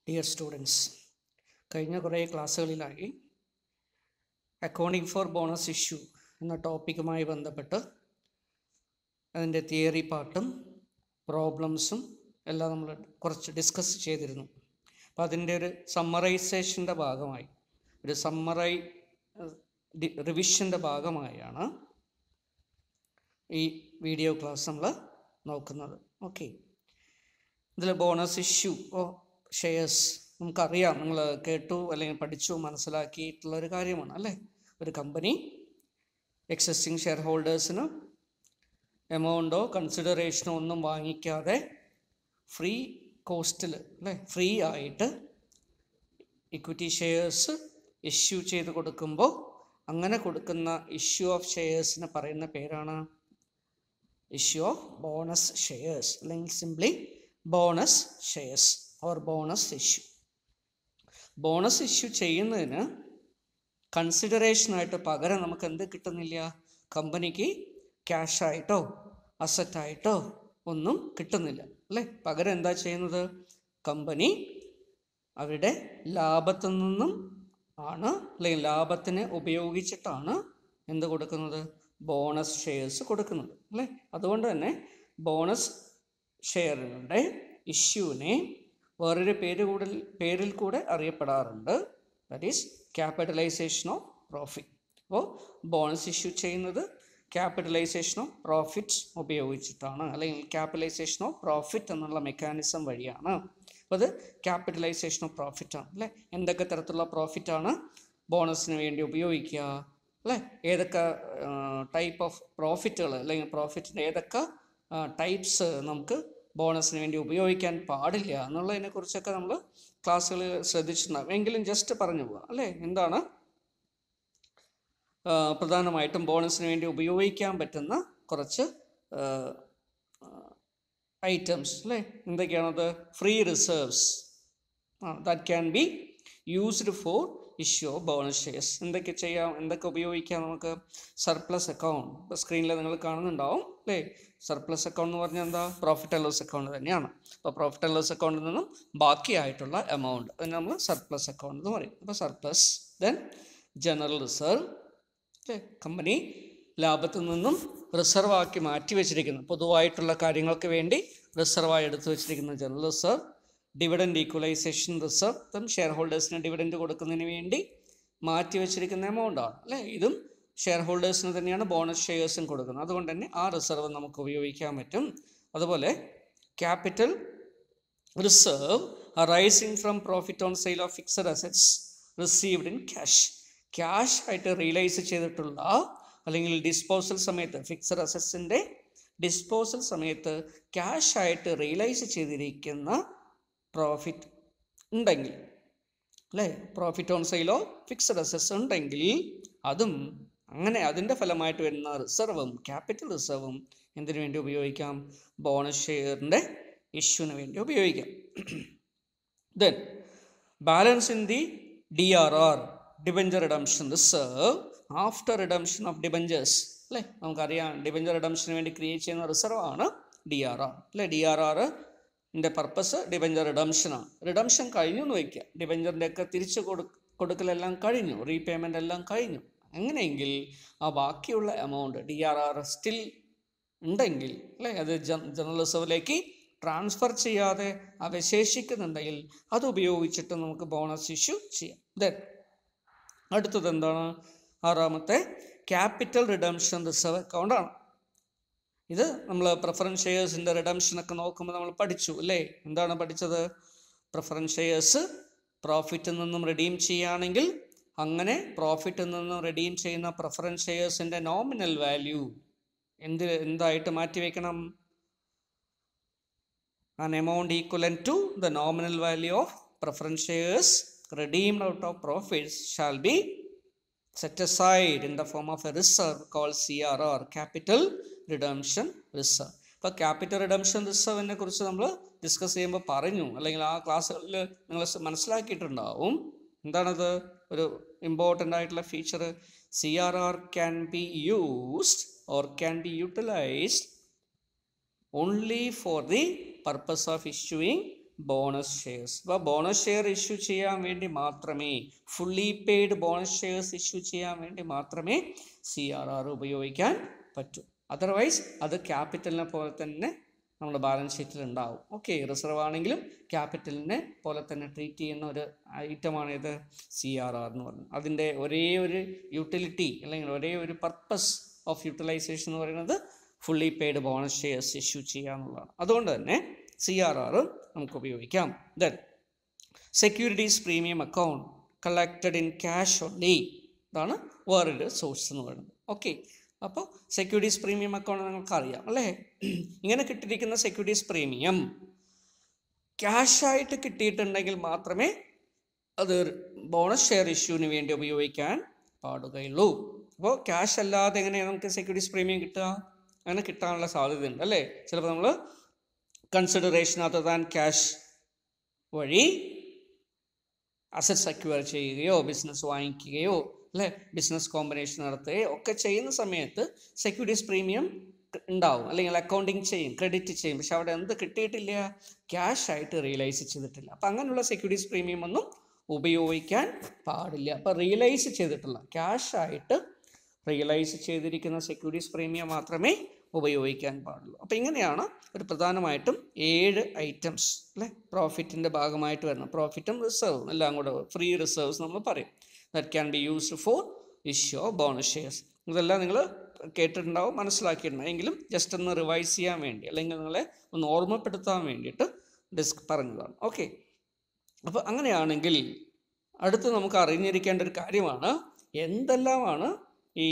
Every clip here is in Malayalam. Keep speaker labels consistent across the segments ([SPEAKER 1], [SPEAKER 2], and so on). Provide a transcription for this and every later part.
[SPEAKER 1] ഡിയർ സ്റ്റുഡൻസ് കഴിഞ്ഞ കുറേ ക്ലാസ്സുകളിലായി അക്കൗണ്ടിങ് ഫോർ ബോണസ് ഇഷ്യൂ എന്ന ടോപ്പിക്കുമായി ബന്ധപ്പെട്ട് അതിൻ്റെ തിയറി പാർട്ടും പ്രോബ്ലംസും എല്ലാം നമ്മൾ കുറച്ച് ഡിസ്കസ് ചെയ്തിരുന്നു അപ്പോൾ അതിൻ്റെ ഒരു സമ്മറൈസേഷൻ്റെ ഭാഗമായി ഒരു സമ്മറൈ റിവിഷൻ്റെ ഭാഗമായാണ് ഈ വീഡിയോ ക്ലാസ് നമ്മൾ നോക്കുന്നത് ഓക്കെ ഇതിൽ ബോണസ് ഇഷ്യൂ ഓ ഷെയർസ് നമുക്കറിയാം നിങ്ങൾ കേട്ടു അല്ലെങ്കിൽ പഠിച്ചു മനസ്സിലാക്കിയിട്ടുള്ള ഒരു കാര്യമാണ് അല്ലേ ഒരു കമ്പനി എക്സിസ്റ്റിംഗ് ഷെയർ ഹോൾഡേഴ്സിന് എമൗണ്ടോ കൺസിഡറേഷനോ ഒന്നും വാങ്ങിക്കാതെ ഫ്രീ കോസ്റ്റിൽ അല്ലേ ഫ്രീ ആയിട്ട് ഇക്വിറ്റി ഷെയർസ് ഇഷ്യൂ ചെയ്ത് കൊടുക്കുമ്പോൾ അങ്ങനെ കൊടുക്കുന്ന ഇഷ്യൂ ഓഫ് ഷെയർസിന് പറയുന്ന പേരാണ് ഇഷ്യൂ ഓഫ് ബോണസ് ഷെയർസ് അല്ലെങ്കിൽ simply bonus shares or bonus issue bonus issue ചെയ്യുന്നതിന് കൺസിഡറേഷനായിട്ട് പകരം നമുക്ക് എന്ത് കിട്ടുന്നില്ല കമ്പനിക്ക് ക്യാഷായിട്ടോ അസറ്റായിട്ടോ ഒന്നും കിട്ടുന്നില്ല അല്ലേ പകരം എന്താ ചെയ്യുന്നത് കമ്പനി അവരുടെ ലാഭത്തിൽ നിന്നും ആണ് അല്ലെങ്കിൽ ലാഭത്തിനെ ഉപയോഗിച്ചിട്ടാണ് എന്ത് കൊടുക്കുന്നത് ബോണസ് ഷെയർസ് കൊടുക്കുന്നത് അല്ലേ അതുകൊണ്ട് തന്നെ ബോണസ് ഷെയറുകളുടെ ഇഷ്യൂവിനെ വേറൊരു പേര് കൂടെ പേരിൽ കൂടെ അറിയപ്പെടാറുണ്ട് that is capitalisation of profit അപ്പോൾ ബോണസ് ഇഷ്യൂ ചെയ്യുന്നത് ക്യാപിറ്റലൈസേഷൻ ഓഫ് പ്രോഫിറ്റ് ഉപയോഗിച്ചിട്ടാണ് അല്ലെങ്കിൽ ക്യാപിറ്റലൈസേഷൻ ഓഫ് പ്രോഫിറ്റ് എന്നുള്ള മെക്കാനിസം വഴിയാണ് അപ്പോൾ അത് ക്യാപിറ്റലൈസേഷൻ ഓഫ് പ്രോഫിറ്റ് ആണ് അല്ലേ എന്തൊക്കെ തരത്തിലുള്ള പ്രോഫിറ്റാണ് ബോണസിന് വേണ്ടി ഉപയോഗിക്കുക അല്ലേ ഏതൊക്കെ ടൈപ്പ് ഓഫ് പ്രോഫിറ്റുകൾ അല്ലെങ്കിൽ പ്രോഫിറ്റിൻ്റെ ഏതൊക്കെ ടൈപ്സ് നമുക്ക് ബോണസിന് വേണ്ടി ഉപയോഗിക്കാൻ പാടില്ല എന്നുള്ളതിനെ കുറിച്ചൊക്കെ നമ്മൾ ക്ലാസ്സുകൾ ശ്രദ്ധിച്ചിട്ടുണ്ടാകും എങ്കിലും ജസ്റ്റ് പറഞ്ഞു പോകാം അല്ലേ എന്താണ് പ്രധാനമായിട്ടും ബോണസിന് വേണ്ടി ഉപയോഗിക്കാൻ പറ്റുന്ന കുറച്ച് ഐറ്റംസ് അല്ലേ എന്തൊക്കെയാണത് free reserves that can be used for issue of bonus shares എന്തൊക്കെ ചെയ്യാം എന്തൊക്കെ ഉപയോഗിക്കാം നമുക്ക് സർപ്ലസ് അക്കൗണ്ട് ഇപ്പോൾ സ്ക്രീനിൽ നിങ്ങൾ കാണുന്നുണ്ടാവും അല്ലേ സർപ്ലസ് അക്കൗണ്ട് എന്ന് പറഞ്ഞാൽ എന്താ പ്രോഫിറ്റ് ആൻഡ് ലോസ് അക്കൗണ്ട് തന്നെയാണ് അപ്പോൾ പ്രോഫിറ്റ് ആൻഡ് ലോസ് അക്കൗണ്ടിൽ നിന്നും ബാക്കിയായിട്ടുള്ള എമൗണ്ട് അതിന് നമ്മൾ സർപ്ലസ് അക്കൗണ്ട് എന്ന് പറയും അപ്പോൾ സർപ്ലസ് ദെൻ ജനറൽ റിസർവ് അല്ലേ കമ്പനി ലാഭത്തിൽ നിന്നും റിസർവ് ആക്കി മാറ്റി വെച്ചിരിക്കുന്നു പൊതുവായിട്ടുള്ള കാര്യങ്ങൾക്ക് വേണ്ടി റിസർവായി എടുത്തു വെച്ചിരിക്കുന്ന general reserve dividend equalisation reserve share ഹോൾഡേഴ്സിന് ഡിവിഡൻഡ് കൊടുക്കുന്നതിന് വേണ്ടി മാറ്റി വെച്ചിരിക്കുന്ന എമൗണ്ടാണ് അല്ലേ ഇതും ഷെയർ ഹോൾഡേഴ്സിന് തന്നെയാണ് ബോണസ് ഷെയർസും കൊടുക്കുന്നത് അതുകൊണ്ട് തന്നെ ആ റിസർവ് നമുക്ക് ഉപയോഗിക്കാൻ പറ്റും അതുപോലെ capital reserve arising from profit on sale of fixed assets received in cash cash ആയിട്ട് റിയലൈസ് ചെയ്തിട്ടുള്ള അല്ലെങ്കിൽ ഡിസ്പോസൽ സമയത്ത് ഫിക്സഡ് അസറ്റ്സിൻ്റെ ഡിസ്പോസൽ സമയത്ത് ക്യാഷ് ആയിട്ട് റിയലൈസ് ചെയ്തിരിക്കുന്ന പ്രോഫിറ്റ് ഉണ്ടെങ്കിൽ അല്ലേ പ്രോഫിറ്റ് ഓൺ സെയിലോ ഫിക്സഡ് അസറ്റ്സ് ഉണ്ടെങ്കിൽ അതും അങ്ങനെ അതിൻ്റെ ഫലമായിട്ട് വരുന്ന റിസർവും ക്യാപിറ്റൽ റിസർവും എന്തിനു വേണ്ടി ഉപയോഗിക്കാം ബോണസ് ഷെയറിൻ്റെ ഇഷ്യൂവിന് വേണ്ടി ഉപയോഗിക്കാം then balance in the D R R debenture redemption reserve after redemption of debentures അല്ലേ നമുക്കറിയാം ഡിബഞ്ചർ റിഡംഷന് വേണ്ടി ക്രിയേറ്റ് ചെയ്യുന്ന റിസർവ് ആണ് ഡി ആർ ആർ അല്ലേ ഡി ആർ ആർ ൻ്റെ പർപ്പസ് ഡിബഞ്ചർ റിഡംഷനാണ് റിഡംഷൻ കഴിഞ്ഞു എന്ന് വയ്ക്കുക ഡിബഞ്ചറിൻ്റെ ഒക്കെ തിരിച്ചു കൊടു കൊടുക്കലെല്ലാം കഴിഞ്ഞു റീപേയ്മെൻ്റ് എല്ലാം കഴിഞ്ഞു അങ്ങനെയെങ്കിൽ ആ ബാക്കിയുള്ള amount D R R still ഉണ്ടെങ്കിൽ അല്ലേ അത് ജനറൽ റിസർവിലേക്ക് ട്രാൻസ്ഫർ ചെയ്യാതെ അവശേഷിക്കുന്നുണ്ടെങ്കിൽ അത് ഉപയോഗിച്ചിട്ട് നമുക്ക് ബോണസ് ഇഷ്യൂ ചെയ്യാം ദെൻ അടുത്തത് എന്താണ് ആറാമത്തെ ക്യാപിറ്റൽ റിഡംഷൻ റിസർവ് അക്കൗണ്ടാണ് ഇത് നമ്മൾ പ്രിഫറൻസ് ഷെയർസിൻ്റെ റിഡംഷനൊക്കെ നോക്കുമ്പോൾ നമ്മൾ പഠിച്ചു അല്ലേ എന്താണ് പഠിച്ചത് പ്രിഫറൻസ് ഷെയർസ് പ്രോഫിറ്റിൽ നിന്നും റിഡീം ചെയ്യുകയാണെങ്കിൽ അങ്ങനെ പ്രോഫിറ്റിൽ നിന്നും റിഡീം ചെയ്യുന്ന പ്രിഫറൻസ് ഷെയർസിൻ്റെ നോമിനൽ വാല്യൂ എന്ത് എന്തായിട്ട് മാറ്റിവെക്കണം an amount equivalent to the nominal value of preference shares redeemed out of profits shall be set aside in the form of a reserve called CRR capital redemption reserve ഇപ്പോൾ ക്യാപിറ്റൽ റിഡംഷൻ റിസർവിനെ കുറിച്ച് നമ്മൾ ഡിസ്കസ് ചെയ്യുമ്പോൾ പറഞ്ഞു അല്ലെങ്കിൽ ആ ക്ലാസ്സുകളിൽ നിങ്ങൾ മനസ്സിലാക്കിയിട്ടുണ്ടാവും എന്താണത് ഒരു ഇമ്പോർട്ടൻ്റ് ആയിട്ടുള്ള feature C R R can be used or can be utilised only for the purpose of issuing bonus shares അപ്പോൾ ബോണസ് ഷെയർ ഇഷ്യൂ ചെയ്യാൻ വേണ്ടി മാത്രമേ fully paid bonus shares issue ചെയ്യാൻ വേണ്ടി മാത്രമേ സി ആർ ആർ ഉപയോഗിക്കാൻ പറ്റൂ അതർവൈസ് അത് ക്യാപിറ്റലിനെ പോലെ തന്നെ നമ്മുടെ ബാലൻസ് ഷീറ്റിൽ ഉണ്ടാവും ഓക്കെ റിസർവ് ആണെങ്കിലും ക്യാപിറ്റലിനെ പോലെ തന്നെ ട്രീറ്റ് ചെയ്യുന്ന ഒരു ഐറ്റമാണ് ഇത് സി ആർ ആർ എന്ന് പറയുന്നത് അതിൻ്റെ ഒരേ ഒരു യൂട്ടിലിറ്റി അല്ലെങ്കിൽ ഒരേ ഒരു പർപ്പസ് ഓഫ് യൂട്ടിലൈസേഷൻ എന്ന് പറയുന്നത് fully paid bonus shares issue ചെയ്യുക എന്നുള്ളതാണ് അതുകൊണ്ട് തന്നെ സി ആർ ആർ നമുക്ക് ഉപയോഗിക്കാം then securities premium account collected in cash only ഇതാണ് വേറൊരു സോഴ്സ് എന്ന് പറയുന്നത് ഓക്കെ അപ്പോൾ സെക്യൂരിറ്റീസ് പ്രീമിയം അക്കൗണ്ട് നിങ്ങൾക്ക് അറിയാം അല്ലേ ഇങ്ങനെ കിട്ടിയിരിക്കുന്ന സെക്യൂരിറ്റീസ് പ്രീമിയം ക്യാഷായിട്ട് കിട്ടിയിട്ടുണ്ടെങ്കിൽ മാത്രമേ അത് ബോണസ് ഷെയർ ഇഷ്യൂവിന് വേണ്ടി ഉപയോഗിക്കാൻ പാടുകയുള്ളൂ അപ്പോൾ ക്യാഷ് അല്ലാതെ എങ്ങനെയാണ് നമുക്ക് സെക്യൂരിറ്റീസ് പ്രീമിയം കിട്ടുക അങ്ങനെ കിട്ടാനുള്ള സാധ്യതയുണ്ട് അല്ലേ ചിലപ്പോൾ നമ്മൾ കൺസിഡറേഷൻ അതർ ദാൻ ക്യാഷ് വഴി അസറ്റ്സ് അക്വയർ ചെയ്യുകയോ ബിസിനസ് വാങ്ങിക്കുകയോ അല്ലേ ബിസിനസ് കോമ്പിനേഷൻ നടത്തുകയോ ഒക്കെ ചെയ്യുന്ന സമയത്ത് സെക്യൂരിറ്റീസ് പ്രീമിയം ഉണ്ടാവും അല്ലെങ്കിൽ അക്കൗണ്ടിങ് ചെയ്യും ക്രെഡിറ്റ് ചെയ്യും പക്ഷെ അവിടെ എന്ത് കിട്ടിയിട്ടില്ല ക്യാഷ് ആയിട്ട് റിയലൈസ് ചെയ്തിട്ടില്ല അപ്പം അങ്ങനെയുള്ള സെക്യൂരിറ്റീസ് പ്രീമിയം ഒന്നും ഉപയോഗിക്കാൻ പാടില്ല അപ്പം റിയലൈസ് ചെയ്തിട്ടുള്ള ക്യാഷ് ആയിട്ട് റിയലൈസ് ചെയ്തിരിക്കുന്ന സെക്യൂരിറ്റീസ് പ്രീമിയം മാത്രമേ ഉപയോഗിക്കാൻ പാടുള്ളൂ അപ്പോൾ ഇങ്ങനെയാണ് ഒരു പ്രധാനമായിട്ടും ഏഴ് ഐറ്റംസ് അല്ലേ പ്രോഫിറ്റിൻ്റെ ഭാഗമായിട്ട് വരുന്ന പ്രോഫിറ്റും റിസർവും എല്ലാം കൂടെ ഫ്രീ റിസർവ്സ് നമ്മൾ പറയും that can be used for issue of bonus shares ഇതെല്ലാം നിങ്ങൾ കേട്ടിട്ടുണ്ടാവും മനസ്സിലാക്കിയിട്ടുണ്ടാവും എങ്കിലും ജസ്റ്റ് ഒന്ന് റിവൈസ് ചെയ്യാൻ വേണ്ടി അല്ലെങ്കിൽ നിങ്ങളെ ഒന്ന് ഓർമ്മപ്പെടുത്താൻ വേണ്ടിയിട്ട് ഡിസ്ക് പറഞ്ഞതാണ് ഓക്കെ അപ്പോൾ അങ്ങനെയാണെങ്കിൽ അടുത്ത് നമുക്ക് അറിഞ്ഞിരിക്കേണ്ട ഒരു കാര്യമാണ് എന്തെല്ലാമാണ് ഈ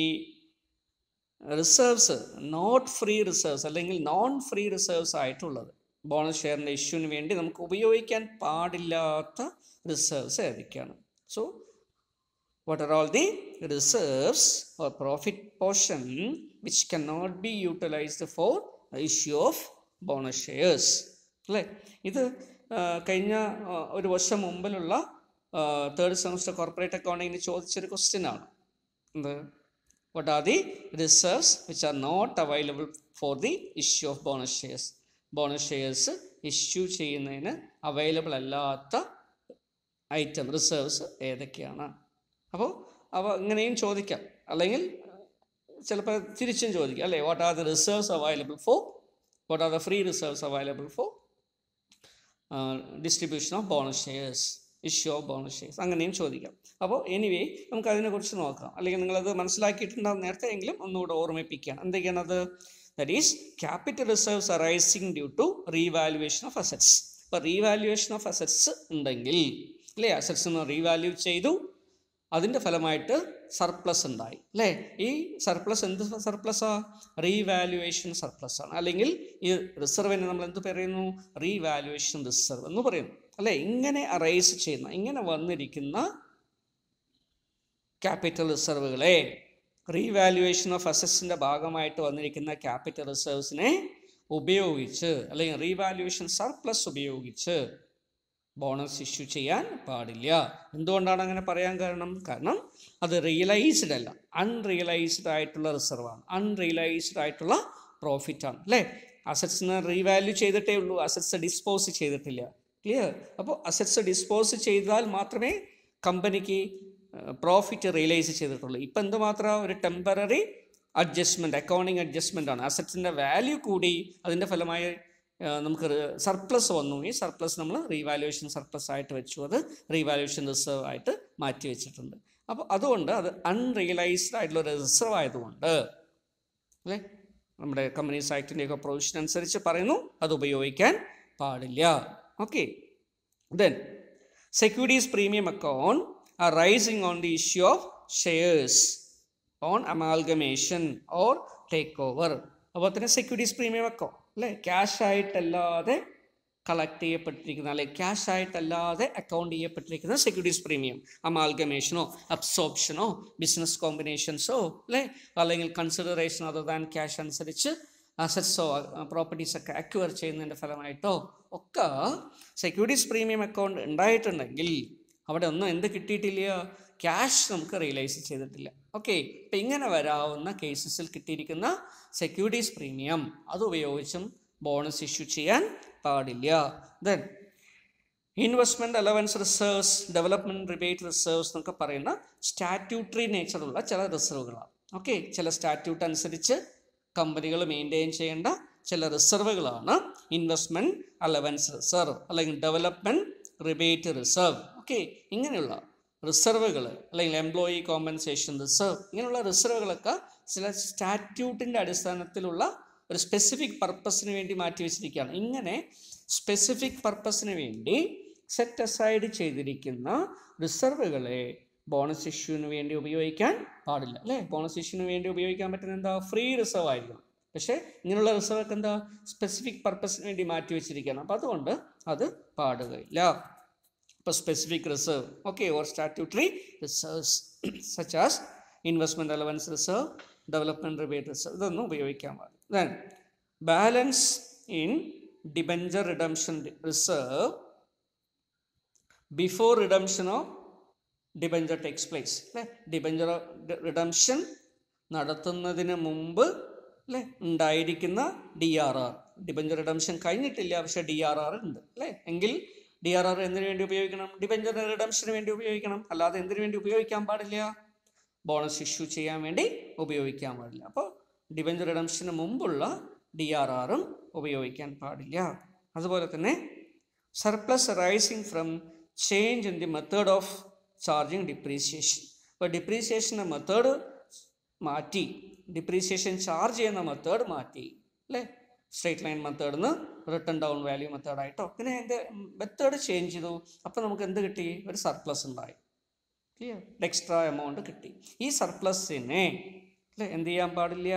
[SPEAKER 1] റിസർവ്സ് നോട്ട് ഫ്രീ റിസർവ്സ് അല്ലെങ്കിൽ നോൺ ഫ്രീ റിസർവ്സ് ആയിട്ടുള്ളത് ബോണസ് ഷെയറിൻ്റെ ഇഷ്യൂവിന് വേണ്ടി നമുക്ക് ഉപയോഗിക്കാൻ പാടില്ലാത്ത റിസർവ്സ് ഏതൊക്കെയാണ് so what are all the reserves or profit portion which cannot be utilized for the issue of bonus shares അല്ലേ ഇത് ആ, കഴിഞ്ഞ ആ, ഒരു വർഷം മുമ്പിലുള്ള തേർഡ് സെമസ്റ്റർ കോർപ്പറേറ്റ് അക്കൗണ്ടിങ്ങിന് ചോദിച്ചൊരു ക്വസ്റ്റ്യൻ ആണ് എന്ത് what are the reserves which are not available for the issue of bonus shares bonus shares issue ചെയ്യുന്നതിന് അവൈലബിൾ അല്ലാത്ത ഐറ്റം റിസർവ്സ് ഏതൊക്കെയാണ് അപ്പോൾ അവ ഇങ്ങനെയും ചോദിക്കാം അല്ലെങ്കിൽ ചിലപ്പോൾ തിരിച്ചും ചോദിക്കാം അല്ലേ what are the reserves available for what are the free reserves available for distribution of bonus shares issue of bonus shares അങ്ങനെയും ചോദിക്കാം അപ്പോൾ എനിവേ നമുക്ക് അതിനെക്കുറിച്ച് നോക്കാം അല്ലെങ്കിൽ നിങ്ങളത് മനസ്സിലാക്കിയിട്ടുണ്ടാകും നേരത്തെ എങ്കിലും ഒന്നുകൂടെ ഓർമ്മിപ്പിക്കുകയാണ് എന്തൊക്കെയാണ് അത് that is capital reserves arising due to revaluation of assets ഇപ്പോൾ റീവാലുവേഷൻ ഓഫ് അസറ്റ്സ് ഉണ്ടെങ്കിൽ അല്ലേ അസറ്റ്സ് റീവാല്യൂ ചെയ്തു അതിൻ്റെ ഫലമായിട്ട് സർപ്ലസ് ഉണ്ടായി അല്ലേ ഈ സർപ്ലസ് എന്ത് സർപ്ലസാ റീവാലുവേഷൻ സർപ്ലസ് ആണ് അല്ലെങ്കിൽ ഈ റിസർവിനെ നമ്മൾ എന്ത് പറയുന്നു റീവാലുവേഷൻ റിസർവ് എന്ന് പറയുന്നു അല്ലേ ഇങ്ങനെ അറൈസ് ചെയ്യുന്ന ഇങ്ങനെ വന്നിരിക്കുന്ന ക്യാപിറ്റൽ റിസർവുകളെ റീവാലുവേഷൻ ഓഫ് അസറ്റ്സിൻ്റെ ഭാഗമായിട്ട് വന്നിരിക്കുന്ന ക്യാപിറ്റൽ റിസർവ്സിനെ ഉപയോഗിച്ച് അല്ലെങ്കിൽ റീവാലുവേഷൻ സർപ്ലസ് ഉപയോഗിച്ച് ബോണസ് ഇഷ്യൂ ചെയ്യാൻ പാടില്ല എന്തുകൊണ്ടാണ് അങ്ങനെ പറയാൻ കാരണം കാരണം അത് റിയലൈസ്ഡ് അല്ല അൺറിയലൈസ്ഡ് ആയിട്ടുള്ള റിസർവാണ് അൺറിയലൈസ്ഡ് ആയിട്ടുള്ള പ്രോഫിറ്റ് ആണ് അല്ലേ അസറ്റ്സിനെ റീവാല്യൂ ചെയ്തിട്ടേ ഉള്ളൂ അസറ്റ്സ് ഡിസ്പോസ് ചെയ്തിട്ടില്ല ക്ലിയർ അപ്പോൾ അസറ്റ്സ് ഡിസ്പോസ് ചെയ്താൽ മാത്രമേ കമ്പനിക്ക് പ്രോഫിറ്റ് റിയലൈസ് ചെയ്തിട്ടുള്ളൂ ഇപ്പം എന്തുമാത്രം ഒരു ടെമ്പററി അഡ്ജസ്റ്റ്മെൻറ്റ് അക്കൗണ്ടിങ് അഡ്ജസ്റ്റ്മെൻ്റ് ആണ് അസറ്റ്സിൻ്റെ വാല്യൂ കൂടി അതിൻ്റെ ഫലമായി ആ, നമുക്ക് സർപ്ലസ് വന്നു ഈ സർപ്ലസ് നമ്മൾ റീവാലുവേഷൻ സർപ്ലസ് ആയിട്ട് വെച്ചു അത് റീവാലുവേഷൻ റിസർവ് ആയിട്ട് മാറ്റി വെച്ചിട്ടുണ്ട് അപ്പോൾ അതുകൊണ്ട് അത് അൺറിയലൈസ്ഡ് ആയിട്ടുള്ള ഒരു റിസർവ് ആയതുകൊണ്ട് അല്ലേ നമ്മുടെ കമ്പനീസ് ആക്ടിൻ്റെയൊക്കെ പ്രൊവിഷൻ അനുസരിച്ച് പറയുന്നു അത് ഉപയോഗിക്കാൻ പാടില്ല okay then securities premium account arising on the issue of shares on amalgamation or takeover അപ്പോൾ തന്നെ സെക്യൂരിറ്റീസ് പ്രീമിയം അക്കൗണ്ട് അല്ലേ ക്യാഷ് ആയിട്ടല്ലാതെ കളക്ട് ചെയ്യപ്പെട്ടിരിക്കുന്ന അല്ലെങ്കിൽ ക്യാഷ് ആയിട്ടല്ലാതെ അക്കൗണ്ട് ചെയ്യപ്പെട്ടിരിക്കുന്ന സെക്യൂരിറ്റീസ് പ്രീമിയം അമാൽഗമേഷനോ അബ്സോർപ്ഷനോ ബിസിനസ് കോമ്പിനേഷൻസോ അല്ലേ അല്ലെങ്കിൽ കൺസിഡറേഷൻ അതർ ദാൻ ക്യാഷ് അനുസരിച്ച് അസറ്റ്സോ പ്രോപ്പർട്ടീസ് ഒക്കെ അക്വയർ ചെയ്യുന്നതിൻ്റെ ഫലമായിട്ടോ ഒക്കെ സെക്യൂരിറ്റീസ് പ്രീമിയം അക്കൗണ്ട് ഉണ്ടായിട്ടുണ്ടെങ്കിൽ അവിടെ ഒന്നും എന്ത് കിട്ടിയിട്ടില്ല ക്യാഷ് നമുക്ക് റിയലൈസ് ചെയ്തിട്ടില്ല ഓക്കെ അപ്പം ഇങ്ങനെ വരാവുന്ന കേസസിൽ കിട്ടിയിരിക്കുന്ന സെക്യൂരിറ്റീസ് പ്രീമിയം അത് ഉപയോഗിച്ചും ബോണസ് ഇഷ്യൂ ചെയ്യാൻ പാടില്ല then investment allowance reserves development rebate reserves എന്നൊക്കെ പറയുന്ന സ്റ്റാറ്റ്യൂട്ടറി നേച്ചറുള്ള ചില റിസർവുകളാണ് ഓക്കെ ചില സ്റ്റാറ്റ്യൂട്ട് അനുസരിച്ച് കമ്പനികൾ മെയിൻറ്റെയിൻ ചെയ്യേണ്ട ചില റിസർവുകളാണ് ഇൻവെസ്റ്റ്മെൻറ്റ് അലവൻസ് റിസർവ് അല്ലെങ്കിൽ ഡെവലപ്മെൻറ്റ് റിബേറ്റ് റിസർവ് ഓക്കെ ഇങ്ങനെയുള്ള റിസർവുകൾ അല്ലെങ്കിൽ എംപ്ലോയി കോമ്പൻസേഷൻ റിസർവ് ഇങ്ങനെയുള്ള റിസർവുകളൊക്കെ ചില സ്റ്റാറ്റ്യൂട്ടിൻ്റെ അടിസ്ഥാനത്തിലുള്ള ഒരു സ്പെസിഫിക് പർപ്പസിന് വേണ്ടി മാറ്റി വെച്ചിരിക്കുകയാണ് ഇങ്ങനെ സ്പെസിഫിക് പർപ്പസിന് വേണ്ടി സെറ്റ് അസൈഡ് ചെയ്തിരിക്കുന്ന റിസർവുകളെ ബോണസ് ഇഷ്യൂവിന് വേണ്ടി ഉപയോഗിക്കാൻ പാടില്ല അല്ലേ ബോണസ് ഇഷ്യൂവിന് വേണ്ടി ഉപയോഗിക്കാൻ പറ്റുന്ന എന്താ ഫ്രീ റിസർവ് ആയിരിക്കണം പക്ഷേ ഇങ്ങനെയുള്ള റിസർവ് ഒക്കെ എന്താ സ്പെസിഫിക് പർപ്പസിന് വേണ്ടി മാറ്റി വെച്ചിരിക്കുകയാണ് അപ്പോൾ അതുകൊണ്ട് അത് പാടുകയില്ല ഇപ്പോൾ specific reserve okay or statutory reserves such as investment allowance reserve development rebate reserve ഇതൊന്നും ഉപയോഗിക്കാൻ പാടില്ല then balance in debenture redemption reserve before redemption of debenture takes place അല്ലേ ഡിബഞ്ചർ റിഡംഷൻ നടത്തുന്നതിന് മുമ്പ് അല്ലേ ഉണ്ടായിരിക്കുന്ന D R R debenture redemption കഴിഞ്ഞിട്ടില്ല പക്ഷേ ഡി ആർ ആർ ഉണ്ട് അല്ലേ എങ്കിൽ ഡി ആർ ആർ എന്തിനു വേണ്ടി ഉപയോഗിക്കണം ഡിബഞ്ചർ റിഡംഷന് വേണ്ടി ഉപയോഗിക്കണം അല്ലാതെ എന്തിനു വേണ്ടി ഉപയോഗിക്കാൻ പാടില്ല ബോണസ് ഇഷ്യൂ ചെയ്യാൻ വേണ്ടി ഉപയോഗിക്കാൻ പാടില്ല അപ്പോൾ ഡിബഞ്ചർ റിഡംഷന് മുമ്പുള്ള ഡി ആർ ആറും ഉപയോഗിക്കാൻ പാടില്ല അതുപോലെ തന്നെ surplus rising from change in the method of charging depreciation അപ്പോൾ ഡിപ്രീസിയേഷൻ്റെ മെത്തേഡ് മാറ്റി ഡിപ്രീസിയേഷൻ ചാർജ് ചെയ്യുന്ന മെത്തേഡ് മാറ്റി അല്ലേ സ്ട്രേറ്റ് ലൈൻ മെത്തേഡിൽ നിന്ന് റിട്ടേൺ ഡൗൺ വാല്യൂ മെത്തേഡായിട്ടോ പിന്നെ അതിൻ്റെ മെത്തേഡ് ചേഞ്ച് ചെയ്തു അപ്പോൾ നമുക്ക് എന്ത് കിട്ടി ഒരു സർപ്ലസ് ഉണ്ടായി ക്ലിയർ എക്സ്ട്രാ എമൗണ്ട് കിട്ടി ഈ സർപ്ലസിനെ അല്ലേ എന്ത് ചെയ്യാൻ പാടില്ല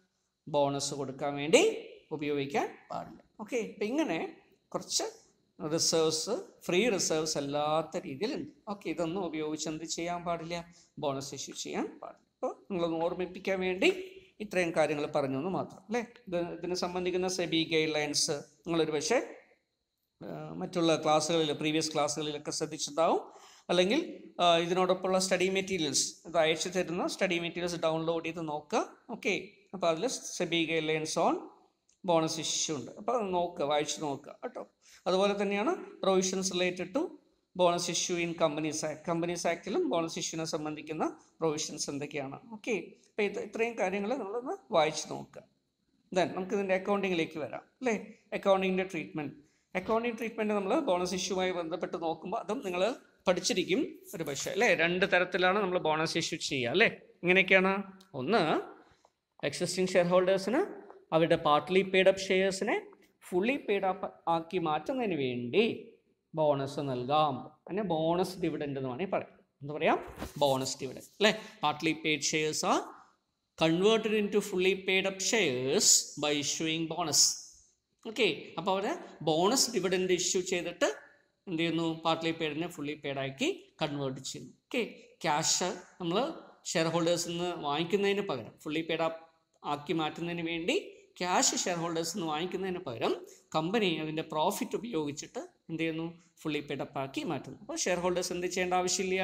[SPEAKER 1] ബോണസ് കൊടുക്കാൻ വേണ്ടി ഉപയോഗിക്കാൻ പാടില്ല ഓക്കെ അപ്പം ഇങ്ങനെ കുറച്ച് റിസർവ്സ് ഫ്രീ റിസർവ്സ് അല്ലാത്ത രീതിയിലുണ്ട് ഓക്കെ ഇതൊന്നും ഉപയോഗിച്ച് എന്ത് ചെയ്യാൻ പാടില്ല ബോണസ് ഇഷ്യൂ ചെയ്യാൻ പാടില്ല അപ്പോൾ നിങ്ങളൊന്ന് ഓർമ്മിപ്പിക്കാൻ വേണ്ടി ഇത്രയും കാര്യങ്ങൾ പറഞ്ഞു എന്ന് മാത്രം അല്ലേ ഇത് ഇതിനെ സംബന്ധിക്കുന്ന സെബി ഗൈഡ് ലൈൻസ് നിങ്ങളൊരു പക്ഷേ ആ, മറ്റുള്ള ക്ലാസ്സുകളിൽ പ്രീവിയസ് ക്ലാസ്സുകളിലൊക്കെ ശ്രദ്ധിച്ചിട്ടുണ്ടാവും അല്ലെങ്കിൽ ആ, ഇതിനോടൊപ്പമുള്ള സ്റ്റഡി മെറ്റീരിയൽസ് ഇത് അയച്ചു തരുന്ന സ്റ്റഡി മെറ്റീരിയൽസ് ഡൗൺലോഡ് ചെയ്ത് നോക്കുക ഓക്കെ അപ്പോൾ അതിൽ SEBI guidelines on bonus issue ഉണ്ട് അപ്പോൾ അത് നോക്കുക വായിച്ച് നോക്കുക കേട്ടോ അതുപോലെ തന്നെയാണ് provisions related to bonus issue in Companies Act Companies ആക്ടിലും ബോണസ് ഇഷ്യൂവിനെ സംബന്ധിക്കുന്ന പ്രൊവിഷൻസ് എന്തൊക്കെയാണ് ഓക്കെ അപ്പോൾ ഇത് ഇത്രയും കാര്യങ്ങൾ നമ്മളൊന്ന് വായിച്ച് നോക്കുക ദെൻ നമുക്ക് ഇതിൻ്റെ അക്കൗണ്ടിങ്ങിലേക്ക് വരാം അല്ലേ അക്കൗണ്ടിങ്ങിൻ്റെ ട്രീറ്റ്മെൻറ്റ് അക്കൗണ്ടിങ് ട്രീറ്റ്മെൻറ്റ് നമ്മൾ ബോണസ് ഇഷ്യൂമായി ബന്ധപ്പെട്ട് നോക്കുമ്പോൾ അതും നിങ്ങൾ പഠിച്ചിരിക്കും ഒരു പക്ഷേ അല്ലേ രണ്ട് തരത്തിലാണ് നമ്മൾ ബോണസ് ഇഷ്യൂ ചെയ്യുക അല്ലേ ഇങ്ങനെയൊക്കെയാണ് ഒന്ന് എക്സിസ്റ്റിംഗ് ഷെയർ ഹോൾഡേഴ്സിന് അവരുടെ പാർട്ട്ലി പെയ്ഡ് അപ്പ് ഷെയർസിനെ ഫുള്ളി പെയ്ഡ് അപ്പ് ആക്കി മാറ്റുന്നതിന് വേണ്ടി ബോണസ് നൽകാം അതിനെ ബോണസ് ഡിവിഡൻഡ് എന്ന് വേണമെങ്കിൽ പറയാം എന്താ പറയാം ബോണസ് ഡിവിഡൻഡ് അല്ലേ partly paid shares are converted into fully paid up shares by issuing bonus okay അപ്പോൾ അവിടെ ബോണസ് ഡിവിഡൻഡ് ഇഷ്യൂ ചെയ്തിട്ട് എന്ത് ചെയ്യുന്നു പാർട്ട്ലി പെയ്ഡിനെ ഫുള്ളി പെയ്ഡാക്കി കൺവേർട്ട് ചെയ്യുന്നു ഓക്കെ ക്യാഷ് നമ്മൾ ഷെയർ ഹോൾഡേഴ്സിൽ നിന്ന് വാങ്ങിക്കുന്നതിന് പകരം ഫുള്ളി പെയ്ഡ് ആക്കി മാറ്റുന്നതിന് വേണ്ടി ക്യാഷ് ഷെയർ ഹോൾഡേഴ്സിൽ നിന്ന് വാങ്ങിക്കുന്നതിന് പകരം കമ്പനി അതിൻ്റെ പ്രോഫിറ്റ് ഉപയോഗിച്ചിട്ട് എന്ത് ചെയ്യുന്നു ഫുള്ളി പെയ്ഡ് ആക്കി മാറ്റുന്നു അപ്പോൾ ഷെയർ ഹോൾഡേഴ്സ് എന്ത് ചെയ്യേണ്ട ആവശ്യമില്ല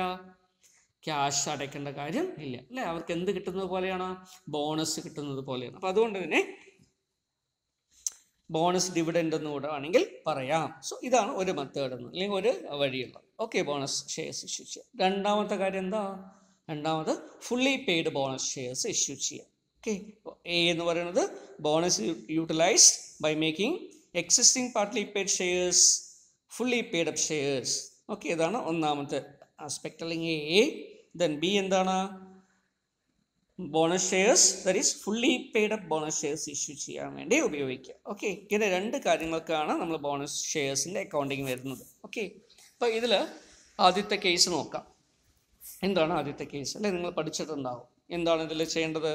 [SPEAKER 1] ക്യാഷ് അടയ്ക്കേണ്ട കാര്യം ഇല്ല അല്ലേ അവർക്ക് എന്ത് കിട്ടുന്നത് പോലെയാണ് ബോണസ് കിട്ടുന്നത് പോലെയാണ് അപ്പോൾ അതുകൊണ്ട് തന്നെ ബോണസ് ഡിവിഡൻഡ് എന്ന് കൂടെ ആണെങ്കിൽ പറയാം സോ ഇതാണ് ഒരു മെത്തേഡ് എന്ന് അല്ലെങ്കിൽ ഒരു വഴിയുള്ളത് ഓക്കെ ബോണസ് ഷെയർസ് ഇഷ്യൂ ചെയ്യാം രണ്ടാമത്തെ കാര്യം എന്താ രണ്ടാമത് fully paid bonus shares issue ചെയ്യാം ഓക്കെ എ എന്ന് പറയുന്നത് bonus utilised by making existing partly paid shares fully paid up shares okay ഇതാണ് ഒന്നാമത്തെ ആസ്പെക്ട് അല്ലെങ്കിൽ എ ദെൻ ബി എന്താണ് bonus shares that is fully paid up bonus shares issue ചെയ്യാൻ വേണ്ടി ഉപയോഗിക്കുക ഓക്കെ ഇങ്ങനെ രണ്ട് കാര്യങ്ങൾക്കാണ് നമ്മൾ ബോണസ് ഷെയർസിൻ്റെ അക്കൗണ്ടിങ് വരുന്നത് ഓക്കെ അപ്പോൾ ഇതിൽ ആദ്യത്തെ കേസ് നോക്കാം എന്താണ് ആദ്യത്തെ കേസ് അല്ലെ നിങ്ങൾ പഠിച്ചിട്ടുണ്ടാവും എന്താണ് ഇതിൽ ചെയ്യേണ്ടത്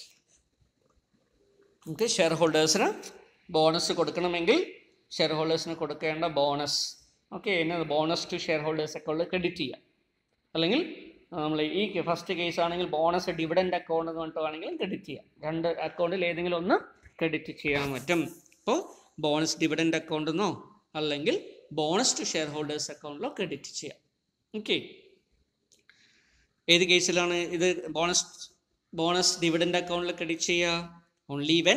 [SPEAKER 1] നമുക്ക് ഷെയർ ഹോൾഡേഴ്സിന് ബോണസ് കൊടുക്കണമെങ്കിൽ ഷെയർ ഹോൾഡേഴ്സിന് കൊടുക്കേണ്ട ബോണസ് ഓക്കെ എന്നത് bonus to share holders account credit ചെയ്യാം അല്ലെങ്കിൽ നമ്മൾ ഈ ഫസ്റ്റ് കേസ് ആണെങ്കിൽ ബോണസ് ഡിവിഡൻഡ് അക്കൗണ്ട് എന്ന് പറഞ്ഞിട്ടാണെങ്കിലും ക്രെഡിറ്റ് ചെയ്യാം രണ്ട് അക്കൗണ്ടിൽ ഏതെങ്കിലും ഒന്ന് ക്രെഡിറ്റ് ചെയ്യാൻ പറ്റും അപ്പോൾ ബോണസ് ഡിവിഡൻഡ് അക്കൗണ്ട് എന്നോ അല്ലെങ്കിൽ ബോണസ് ടു ഷെയർ ഹോൾഡേഴ്സ് അക്കൗണ്ടിലോ ക്രെഡിറ്റ് ചെയ്യാം ഓക്കെ ഏത് കേസിലാണ് ഇത് ബോണസ് ബോണസ് ഡിവിഡൻഡ് അക്കൗണ്ടിൽ ക്രെഡിറ്റ് ചെയ്യുക only when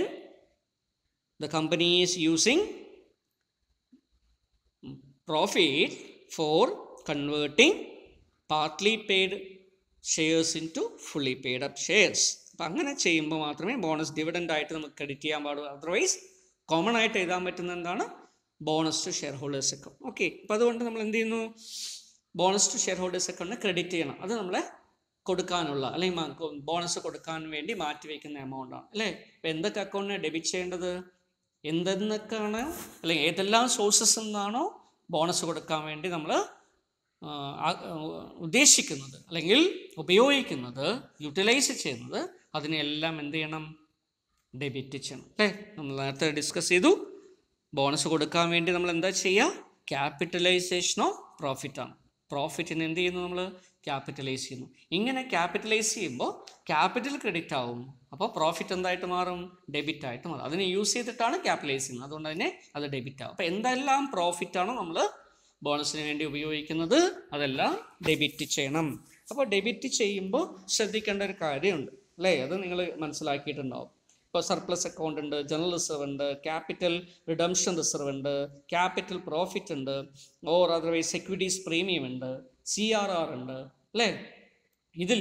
[SPEAKER 1] the company is using profit for converting partly paid shares into fully paid up shares അപ്പം അങ്ങനെ ചെയ്യുമ്പോൾ മാത്രമേ ബോണസ് ഡിവിഡൻ്റ് ആയിട്ട് നമുക്ക് ക്രെഡിറ്റ് ചെയ്യാൻ പാടുള്ളൂ അതർവൈസ് കോമൺ ആയിട്ട് എഴുതാൻ പറ്റുന്ന എന്താണ് bonus to share holders account okay അപ്പോൾ അതുകൊണ്ട് നമ്മൾ എന്ത് ചെയ്യുന്നു ബോണസ് ടു ഷെയർ ഹോൾഡേഴ്സ് അക്കൗണ്ടിന് ക്രെഡിറ്റ് ചെയ്യണം അത് നമ്മളെ കൊടുക്കാനുള്ള അല്ലെങ്കിൽ ബോണസ് കൊടുക്കാൻ വേണ്ടി മാറ്റി വയ്ക്കുന്ന എമൗണ്ട് ആണ് അല്ലേ അപ്പോൾ എന്തൊക്കെ അക്കൗണ്ടിനെ ഡെബിറ്റ് ചെയ്യേണ്ടത് എന്തെന്നൊക്കെയാണ് അല്ലെങ്കിൽ ഏതെല്ലാം സോഴ്സസ് നിന്നാണോ ബോണസ് കൊടുക്കാൻ വേണ്ടി നമ്മൾ ഉദ്ദേശിക്കുന്നത് അല്ലെങ്കിൽ ഉപയോഗിക്കുന്നത് യൂട്ടിലൈസ് ചെയ്യുന്നത് അതിനെല്ലാം എന്ത് ചെയ്യണം ഡെബിറ്റ് ചെയ്യണം അല്ലേ നമ്മൾ നേരത്തെ ഡിസ്കസ് ചെയ്തു ബോണസ് കൊടുക്കാൻ വേണ്ടി നമ്മൾ എന്താ ചെയ്യുക ക്യാപിറ്റലൈസേഷൻ ഓഫ് പ്രോഫിറ്റ് ആണ് പ്രോഫിറ്റിന് എന്ത് ചെയ്യുന്നു നമ്മൾ ക്യാപിറ്റലൈസ് ചെയ്യുന്നു ഇങ്ങനെ ക്യാപിറ്റലൈസ് ചെയ്യുമ്പോൾ ക്യാപിറ്റൽ ക്രെഡിറ്റ് ആവും അപ്പോൾ പ്രോഫിറ്റ് എന്തായിട്ട് മാറും ഡെബിറ്റ് ആയിട്ട് മാറും അതിനെ യൂസ് ചെയ്തിട്ടാണ് ക്യാപിറ്റലൈസ് ചെയ്യുന്നത് അതുകൊണ്ട് തന്നെ അത് ഡെബിറ്റ് ആവും അപ്പോൾ എന്തെല്ലാം പ്രോഫിറ്റ് ആണോ നമ്മൾ ബോണസിന് വേണ്ടി ഉപയോഗിക്കുന്നത് അതെല്ലാം ഡെബിറ്റ് ചെയ്യണം അപ്പോൾ ഡെബിറ്റ് ചെയ്യുമ്പോൾ ശ്രദ്ധിക്കേണ്ട ഒരു കാര്യമുണ്ട് അല്ലേ അത് നിങ്ങൾ മനസ്സിലാക്കിയിട്ടുണ്ടാവും ഇപ്പോൾ സർപ്ലസ് അക്കൗണ്ട് ഉണ്ട് ജനറൽ റിസർവ് ഉണ്ട് ക്യാപിറ്റൽ റിഡംഷൻ റിസർവ് ഉണ്ട് ക്യാപിറ്റൽ പ്രോഫിറ്റ് ഉണ്ട് ഓർ അതർവൈസ് സെക്യൂരിറ്റീസ് പ്രീമിയം ഉണ്ട് സി ആർ ആർ ഉണ്ട് അല്ലേ ഇതിൽ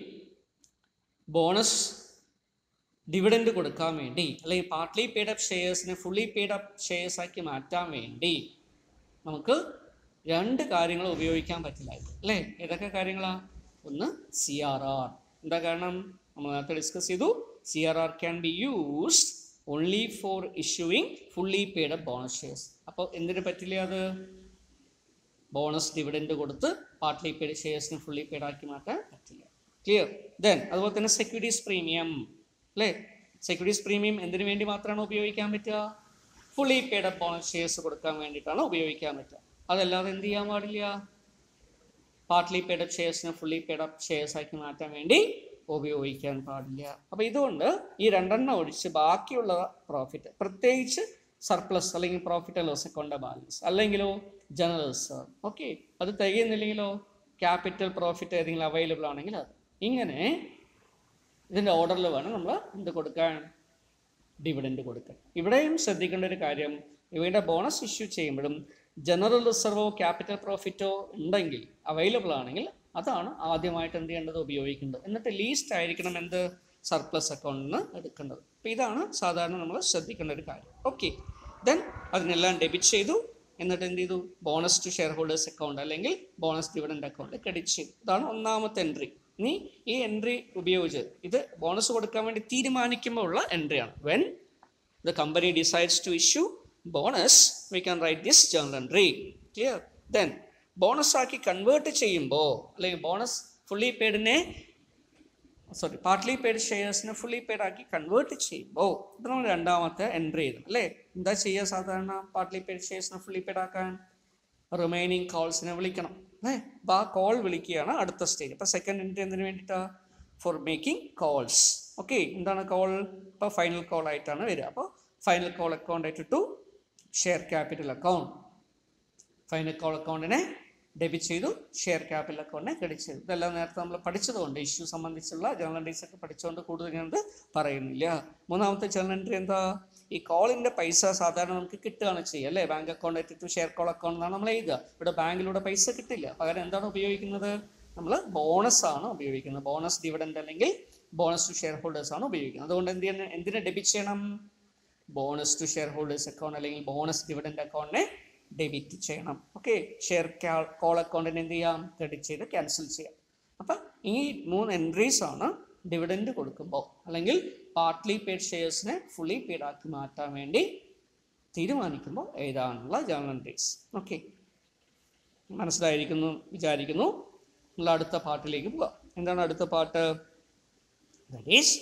[SPEAKER 1] ബോണസ് ഡിവിഡൻഡ് കൊടുക്കാൻ വേണ്ടി അല്ലെങ്കിൽ പാർട്ട്ലി പെയ്ഡ് അപ്പ് ഷെയർസിനെ ഫുള്ളി പെയ്ഡ് അപ്പ് ഷെയർസ് ആക്കി മാറ്റാൻ വേണ്ടി നമുക്ക് രണ്ട് കാര്യങ്ങൾ ഉപയോഗിക്കാൻ പറ്റില്ലായിരുന്നു അല്ലേ ഏതൊക്കെ കാര്യങ്ങളാ ഒന്ന് സി ആർ ആർ എന്താ കാരണം നമ്മൾ നേരത്തെ ഡിസ്കസ് ചെയ്തു C R R can be used only for issuing fully paid up bonus shares അപ്പോൾ എന്തിനു പറ്റില്ല അത് ബോണസ് ഡിവിഡൻഡ് കൊടുത്ത് പാർട്ട്ലി പെയ്ഡ് ഷെയർസിന് ഫുള്ളി പെയ്ഡ് ആക്കി മാറ്റാൻ പറ്റില്ല ക്ലിയർ ദെൻ അതുപോലെ തന്നെ സെക്യൂരിറ്റീസ് പ്രീമിയം അല്ലേ സെക്യൂരിറ്റീസ് പ്രീമിയം എന്തിനു വേണ്ടി മാത്രമാണ് ഉപയോഗിക്കാൻ പറ്റുക fully paid up bonus shares കൊടുക്കാൻ വേണ്ടിയിട്ടാണ് ഉപയോഗിക്കാൻ പറ്റുക അതല്ലാതെ എന്ത് ചെയ്യാൻ പാടില്ല പാർട്ട്ലി പെയ്ഡ് അപ്പ് ഷെയർസിനെ ഫുള്ളി പെയ്ഡ് അപ്പ് ഷെയർസ് ആക്കി മാറ്റാൻ വേണ്ടി ഉപയോഗിക്കാൻ പാടില്ല അപ്പോൾ ഇതുകൊണ്ട് ഈ രണ്ടെണ്ണം ഒഴിച്ച് ബാക്കിയുള്ള പ്രോഫിറ്റ് പ്രത്യേകിച്ച് സർപ്ലസ് അല്ലെങ്കിൽ profit and loss account balance അല്ലെങ്കിലോ ജനറൽ റിസർവ് ഓക്കെ അത് തികയുന്നില്ലെങ്കിലോ ക്യാപിറ്റൽ പ്രോഫിറ്റ് ഏതെങ്കിലും അവൈലബിൾ ആണെങ്കിൽ അത് ഇങ്ങനെ ഇതിൻ്റെ ഓർഡറിൽ വേണം നമ്മൾ എന്ത് കൊടുക്കാൻ ഡിവിഡൻഡ് കൊടുക്കാൻ ഇവിടെയും ശ്രദ്ധിക്കേണ്ട ഒരു കാര്യം ഇവയുടെ ബോണസ് ഇഷ്യൂ ചെയ്യുമ്പോഴും ജനറൽ റിസർവോ ക്യാപിറ്റൽ പ്രോഫിറ്റോ ഉണ്ടെങ്കിൽ അവൈലബിൾ ആണെങ്കിൽ അതാണ് ആദ്യമായിട്ട് എന്ത് ചെയ്യേണ്ടത് ഉപയോഗിക്കേണ്ടത് എന്നിട്ട് ലീസ്റ്റ് ആയിരിക്കണം എന്ത് സർപ്ലസ് അക്കൗണ്ടിൽ നിന്ന് എടുക്കേണ്ടത് അപ്പോൾ ഇതാണ് സാധാരണ നമ്മൾ ശ്രദ്ധിക്കേണ്ട ഒരു കാര്യം ഓക്കെ ദെൻ അതിനെല്ലാം ഡെബിറ്റ് ചെയ്തു എന്നിട്ട് എന്ത് ചെയ്തു bonus to share holders account അല്ലെങ്കിൽ ബോണസ് ഡിവിഡൻഡ് അക്കൗണ്ട് ക്രെഡിറ്റ് ചെയ്തു ഇതാണ് ഒന്നാമത്തെ എൻട്രി ഇനി ഈ എൻട്രി ഉപയോഗിച്ച് ഇത് ബോണസ് കൊടുക്കാൻ വേണ്ടി തീരുമാനിക്കുമ്പോൾ ഉള്ള എൻട്രിയാണ് when the company decides to issue bonus we can write this journal entry clear then bonus ആക്കി കൺവേർട്ട് ചെയ്യുമ്പോൾ അല്ലെങ്കിൽ ബോണസ് ഫുള്ളി പെയ്ഡിനെ സോറി പാർട്ട്ലി പെയ്ഡ് ഷെയർസിനെ ഫുള്ളി പെയ്ഡ് ആക്കി കൺവേർട്ട് ചെയ്യുമ്പോൾ ഇത് നമ്മൾ രണ്ടാമത്തെ എൻട്രി ചെയ്തു അല്ലേ എന്താ ചെയ്യുക സാധാരണ പാർട്ട്ലി പെയ്ഡ് ഷെയർസിനെ ഫുള്ളി പെയ്ഡ് ആക്കാൻ റിമൈനിങ് കോൾസിനെ വിളിക്കണം അല്ലേ അപ്പോൾ ആ കോൾ വിളിക്കുകയാണ് അടുത്ത സ്റ്റേജ് ഇപ്പോൾ സെക്കൻഡ് എൻട്രി എന്തിനു വേണ്ടിയിട്ടാണ് ഫോർ മേക്കിംഗ് കോൾസ് ഓക്കെ എന്താണ് കോൾ ഇപ്പോൾ ഫൈനൽ കോൾ ആയിട്ടാണ് വരിക അപ്പോൾ ഫൈനൽ കോൾ അക്കൗണ്ട് ആയിട്ട് to share capital account final call അക്കൗണ്ടിനെ ഡെബിറ്റ് ചെയ്തു ഷെയർ ക്യാപിറ്റൽ അക്കൗണ്ടിനെ ക്രെഡിറ്റ് ചെയ്തു ഇതെല്ലാം നേരത്തെ നമ്മൾ പഠിച്ചതുകൊണ്ട് ഇഷ്യൂ സംബന്ധിച്ചുള്ള ജേണൽ എൻട്രീസ് ഒക്കെ പഠിച്ചുകൊണ്ട് കൂടുതൽ ഞാനത് പറയുന്നില്ല മൂന്നാമത്തെ ജേണൽ എൻട്രി എന്താ ഈ കോളിൻ്റെ പൈസ സാധാരണ നമുക്ക് കിട്ടുകയാണ് ചെയ്യുക അല്ലേ ബാങ്ക് അക്കൗണ്ട് ആയിട്ട് ടു ഷെയർ കോൾ അക്കൗണ്ട് എന്നാണ് നമ്മൾ എഴുതുക ഇവിടെ ബാങ്കിലൂടെ പൈസ കിട്ടില്ല പകരം എന്താണ് ഉപയോഗിക്കുന്നത് നമ്മൾ ബോണസ് ആണ് ഉപയോഗിക്കുന്നത് ബോണസ് ഡിവിഡൻഡ് അല്ലെങ്കിൽ ബോണസ് ടു ഷെയർ ഹോൾഡേഴ്സ് ആണ് ഉപയോഗിക്കുന്നത് അതുകൊണ്ട് എന്ത് ചെയ്യണം എന്തിനെ ഡെബിറ്റ് ചെയ്യണം bonus to share holders account അല്ലെങ്കിൽ ബോണസ് ഡിവിഡൻഡ് അക്കൗണ്ടിനെ ഡെബിറ്റ് ചെയ്യണം ഓക്കെ ഷെയർ കോൾ അക്കൗണ്ടിനെ എന്ത് ചെയ്യാം ക്രെഡിറ്റ് ചെയ്ത് ക്യാൻസൽ ചെയ്യാം അപ്പം ഈ മൂന്ന് എൻട്രീസ് ആണ് ഡിവിഡൻഡ് കൊടുക്കുമ്പോൾ അല്ലെങ്കിൽ പാർട്ട്ലി പെയ്ഡ് ഷെയർസിനെ ഫുള്ളി പെയ്ഡ് ആക്കി മാറ്റാൻ വേണ്ടി തീരുമാനിക്കുമ്പോൾ എഴുതാനുള്ള ജേണൽ എൻട്രീസ് ഓക്കെ മനസ്സിലായിരിക്കുന്നു വിചാരിക്കുന്നു നമ്മൾ അടുത്ത പാട്ടിലേക്ക് പോകാം എന്താണ് അടുത്ത part that is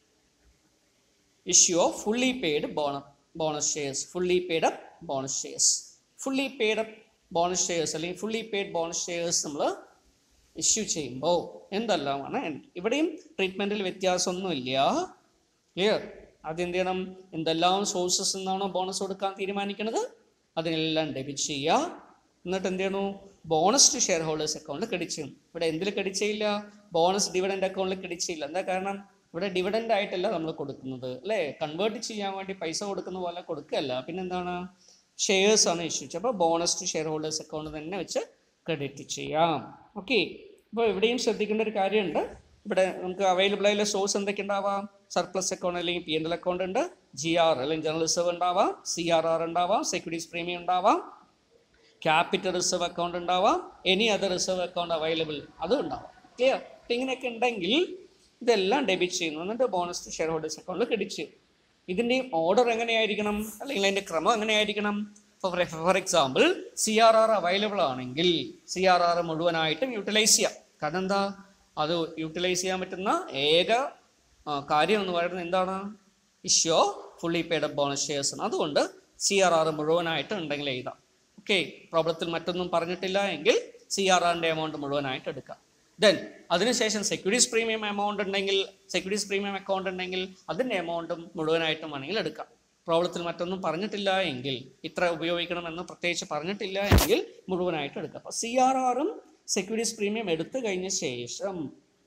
[SPEAKER 1] issue of fully paid bonus bonus shares fully paid up bonus shares fully paid up bonus shares അല്ലെങ്കിൽ ഫുള്ളി പെയ്ഡ് ബോണസ് ഷെയർസ് നമ്മൾ ഇഷ്യൂ ചെയ്യുമ്പോൾ എന്തെല്ലാമാണ് entry. ഇവിടെയും ട്രീറ്റ്മെൻറ്റിൽ വ്യത്യാസമൊന്നുമില്ല ക്ലിയർ ആദ്യം എന്ത് ചെയ്യണം എന്തെല്ലാം സോഴ്സസ് നിന്നാണോ ബോണസ് കൊടുക്കാൻ തീരുമാനിക്കുന്നത് അതിനെല്ലാം ഡെബിറ്റ് ചെയ്യുക എന്നിട്ട് എന്ത് ചെയ്യണു ബോണസ് ടു ഷെയർ ഹോൾഡേഴ്സ് അക്കൗണ്ടിൽ ക്രെഡിറ്റ് ചെയ്യും ഇവിടെ എന്തിൽ ക്രെഡിറ്റ് ചെയ്യില്ല ബോണസ് ഡിവിഡൻഡ് അക്കൗണ്ടിൽ ക്രെഡിറ്റ് ചെയ്യില്ല എന്താ കാരണം ഇവിടെ ഡിവിഡൻഡ് ആയിട്ടല്ല നമ്മൾ കൊടുക്കുന്നത് അല്ലേ കൺവേർട്ട് ചെയ്യാൻ വേണ്ടി പൈസ കൊടുക്കുന്ന പോലെ കൊടുക്കുകയല്ല പിന്നെന്താണ് ഷെയർസ് ആണ് ഇഷ്യൂ അപ്പോൾ bonus to share holders account തന്നെ വെച്ച് ക്രെഡിറ്റ് ചെയ്യാം ഓക്കെ അപ്പോൾ ഇവിടെയും ശ്രദ്ധിക്കേണ്ട ഒരു കാര്യമുണ്ട് ഇവിടെ നമുക്ക് അവൈലബിൾ ആയുള്ള സോഴ്സ് എന്തൊക്കെ ഉണ്ടാവാം സർപ്ലസ് അക്കൗണ്ട് അല്ലെങ്കിൽ പി എൻ എൽ അക്കൗണ്ട് ഉണ്ട് ജി ആർ അല്ലെങ്കിൽ ജനറൽ റിസർവ് ഉണ്ടാവാം സി ആർ ആർ ഉണ്ടാവാം സെക്യൂരിറ്റീസ് പ്രീമിയം ഉണ്ടാവാം ക്യാപിറ്റൽ റിസർവ് അക്കൗണ്ട് ഉണ്ടാവാം any other reserve account available അതും ഉണ്ടാവാം ക്ലിയർ അപ്പം ഇങ്ങനെയൊക്കെ ഉണ്ടെങ്കിൽ ഇതെല്ലാം ഡെബിറ്റ് ചെയ്യുന്നു എന്നിട്ട് ബോണസ് ഷെയർ ഹോൾഡേഴ്സ് അക്കൗണ്ടിൽ ക്രെഡിറ്റ് ചെയ്യും ഇതിൻ്റെയും ഓർഡർ എങ്ങനെയായിരിക്കണം അല്ലെങ്കിൽ അതിൻ്റെ ക്രമം എങ്ങനെയായിരിക്കണം for for example C R R available ആണെങ്കിൽ സി ആർ ആർ മുഴുവനായിട്ടും യൂട്ടിലൈസ് ചെയ്യാം കാരണം എന്താ അത് യൂട്ടിലൈസ് ചെയ്യാൻ പറ്റുന്ന ഏക ആ, കാര്യം എന്ന് പറയുന്നത് എന്താണ് issue fully paid bonus shares ആണ് അതുകൊണ്ട് സി ആർ ആർ മുഴുവനായിട്ട് ഉണ്ടെങ്കിൽ എഴുതാം ഓക്കെ പ്രോബ്ലത്തിൽ മറ്റൊന്നും പറഞ്ഞിട്ടില്ല എങ്കിൽ സി ആർ ആറിൻ്റെ എമൗണ്ട് മുഴുവനായിട്ട് എടുക്കാം ദെൻ അതിനുശേഷം സെക്യൂരിറ്റീസ് പ്രീമിയം എമൗണ്ട് ഉണ്ടെങ്കിൽ സെക്യൂരിറ്റീസ് പ്രീമിയം അക്കൗണ്ട് ഉണ്ടെങ്കിൽ അതിൻ്റെ എമൗണ്ടും മുഴുവനായിട്ടും വേണമെങ്കിൽ എടുക്കാം പ്രോബ്ലത്തിൽ മറ്റൊന്നും പറഞ്ഞിട്ടില്ല എങ്കിൽ ഇത്ര ഉപയോഗിക്കണമെന്ന് പ്രത്യേകിച്ച് പറഞ്ഞിട്ടില്ല എങ്കിൽ മുഴുവനായിട്ട് എടുക്കാം അപ്പോൾ സി ആർ ആറും സെക്യൂരിറ്റീസ് പ്രീമിയം എടുത്തു കഴിഞ്ഞ ശേഷം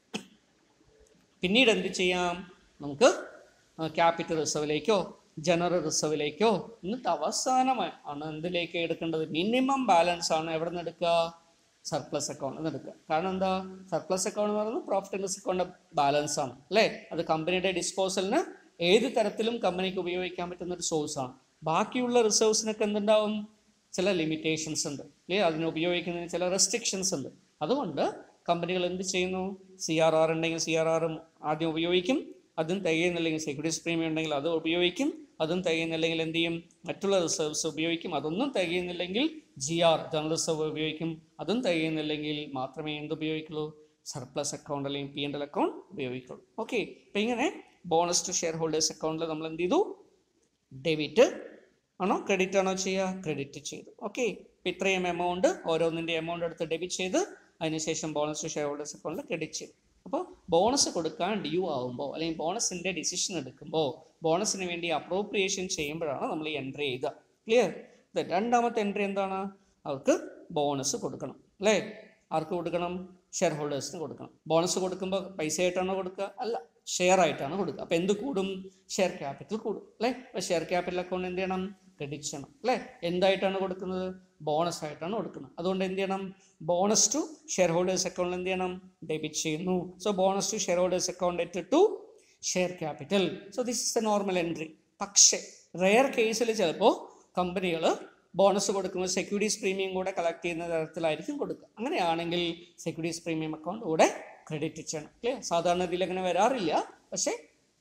[SPEAKER 1] പിന്നീട് എന്ത് ചെയ്യാം നമുക്ക് ക്യാപിറ്റൽ റിസർവിലേക്കോ ജനറൽ റിസർവിലേക്കോ എന്നിട്ട് അവസാനമായി ആണ് എന്തിലേക്ക് എടുക്കേണ്ടത് മിനിമം ബാലൻസ് ആണ് എവിടെ നിന്ന് എടുക്കുക സർപ്ലസ് അക്കൗണ്ട് നിന്ന് എടുക്കുക കാരണം എന്താ സർപ്ലസ് അക്കൗണ്ട് എന്ന് പറയുന്നത് profit and risk account balance ആണ് അല്ലേ അത് കമ്പനിയുടെ ഡിസ്പോസലിന് ഏത് തരത്തിലും കമ്പനിക്ക് ഉപയോഗിക്കാൻ പറ്റുന്ന ഒരു സോഴ്സ് ആണ് ബാക്കിയുള്ള റിസർവ്സിനൊക്കെ എന്തുണ്ടാവും ചില ലിമിറ്റേഷൻസ് ഉണ്ട് അല്ലേ അതിന് ഉപയോഗിക്കുന്നതിന് ചില റെസ്ട്രിക്ഷൻസ് ഉണ്ട് അതുകൊണ്ട് കമ്പനികൾ എന്ത് ചെയ്യുന്നു സി ആർ ആർ ഉണ്ടെങ്കിൽ സി ആർ ആറും ആദ്യം ഉപയോഗിക്കും അതും തികയുന്നില്ലെങ്കിൽ സെക്യൂരിറ്റീസ് പ്രീമിയം ഉണ്ടെങ്കിൽ അത് ഉപയോഗിക്കും അതും തികയുന്നില്ലെങ്കിൽ എന്ത് ചെയ്യും മറ്റുള്ള റിസർവ്സ് ഉപയോഗിക്കും അതൊന്നും തികയുന്നില്ലെങ്കിൽ ജി ആർ ജനറൽ റിസർവ് ഉപയോഗിക്കും അതും തികയുന്നില്ലെങ്കിൽ മാത്രമേ എന്ത് ഉപയോഗിക്കുള്ളൂ സർപ്ലസ് അക്കൗണ്ട് അല്ലെങ്കിൽ പി എൻ എൽ അക്കൗണ്ട് ഉപയോഗിക്കുള്ളൂ ഓക്കെ അപ്പം ഇങ്ങനെ ബോണസ് ടു ഷെയർ ഹോൾഡേഴ്സ് അക്കൗണ്ടിൽ നമ്മൾ എന്ത് ചെയ്തു ഡെബിറ്റ് ആണോ ക്രെഡിറ്റ് ആണോ ചെയ്യുക ക്രെഡിറ്റ് ചെയ്തു ഓക്കെ ഇപ്പം ഇത്രയും എമൗണ്ട് ഓരോന്നിൻ്റെ എമൗണ്ട് എടുത്ത് ഡെബിറ്റ് ചെയ്ത് അതിനുശേഷം ബോണസ് ടു ഷെയർ ഹോൾഡേഴ്സ് അക്കൗണ്ടിൽ ക്രെഡിറ്റ് ചെയ്തു അപ്പോൾ ബോണസ് കൊടുക്കാൻ ഡ്യൂ ആവുമ്പോൾ അല്ലെങ്കിൽ ബോണസിൻ്റെ ഡിസിഷൻ എടുക്കുമ്പോൾ ബോണസിന് വേണ്ടി അപ്രോപ്രിയേഷൻ ചെയ്യുമ്പോഴാണ് നമ്മൾ ഈ എൻട്രി ചെയ്യുക ക്ലിയർ രണ്ടാമത്തെ എൻട്രി എന്താണ് അവർക്ക് ബോണസ് കൊടുക്കണം അല്ലേ ആർക്ക് കൊടുക്കണം ഷെയർ ഹോൾഡേഴ്സിന് കൊടുക്കണം ബോണസ് കൊടുക്കുമ്പോൾ പൈസ ആയിട്ടാണോ കൊടുക്കുക അല്ല ഷെയർ ആയിട്ടാണ് കൊടുക്കുക അപ്പോൾ എന്ത് കൂടും ഷെയർ ക്യാപിറ്റൽ കൂടും അല്ലേ അപ്പോൾ ഷെയർ ക്യാപിറ്റൽ അക്കൗണ്ട് എന്ത് ചെയ്യണം ക്രെഡിറ്റ് ചെയ്യണം അല്ലേ എന്തായിട്ടാണ് കൊടുക്കുന്നത് ബോണസ് ആയിട്ടാണ് കൊടുക്കുന്നത് അതുകൊണ്ട് എന്ത് ചെയ്യണം ബോണസ് ടു ഷെയർ ഹോൾഡേഴ്സ് അക്കൗണ്ടിൽ എന്ത് ചെയ്യണം ഡെബിറ്റ് ചെയ്യുന്നു so bonus to share holders account at to share capital so this is a normal entry പക്ഷേ റെയർ കേസിൽ ചിലപ്പോൾ കമ്പനികൾ ബോണസ് കൊടുക്കുമ്പോൾ സെക്യൂരിറ്റീസ് പ്രീമിയം കൂടെ കളക്ട് ചെയ്യുന്ന തരത്തിലായിരിക്കും കൊടുക്കുക അങ്ങനെയാണെങ്കിൽ സെക്യൂരിറ്റീസ് പ്രീമിയം അക്കൗണ്ട് കൂടെ ക്രെഡിറ്റ് ചെയ്യണം ക്ലിയർ സാധാരണ ഇതിൽ അങ്ങനെ വരാറില്ല പക്ഷേ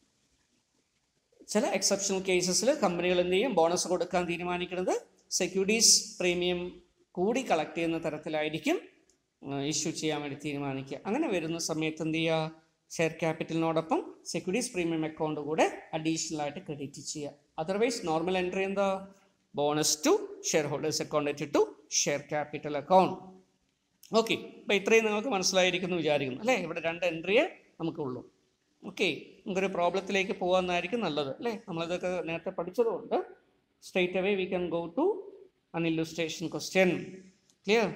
[SPEAKER 1] ചില എക്സെപ്ഷണൽ കേസസിൽ കമ്പനികൾ എന്ത് ചെയ്യും ബോണസ് കൊടുക്കാൻ തീരുമാനിക്കുന്നത് സെക്യൂരിറ്റീസ് പ്രീമിയം കൂടി കളക്ട് ചെയ്യുന്ന തരത്തിലായിരിക്കും ഇഷ്യൂ ചെയ്യാൻ വേണ്ടി തീരുമാനിക്കുക അങ്ങനെ വരുന്ന സമയത്ത് എന്ത് ചെയ്യുക ഷെയർ ക്യാപിറ്റലിനോടൊപ്പം സെക്യൂരിറ്റീസ് പ്രീമിയം അക്കൗണ്ട് കൂടെ അഡീഷണൽ ആയിട്ട് ക്രെഡിറ്റ് ചെയ്യുക അതർവൈസ് നോർമൽ എൻട്രി എന്താ bonus to share holders account to share capital account okay അപ്പോൾ ഇത്രയും നിങ്ങൾക്ക് മനസ്സിലായിരിക്കുന്നു വിചാരിക്കുന്നു അല്ലേ ഇവിടെ രണ്ട് എൻട്രിയേ നമുക്കുള്ളൂ ഓക്കെ നമുക്കൊരു പ്രോബ്ലത്തിലേക്ക് പോകാമെന്നായിരിക്കും നല്ലത് അല്ലേ നമ്മളിതൊക്കെ നേരത്തെ പഠിച്ചതുകൊണ്ട് straight away we can go to an illustration question clear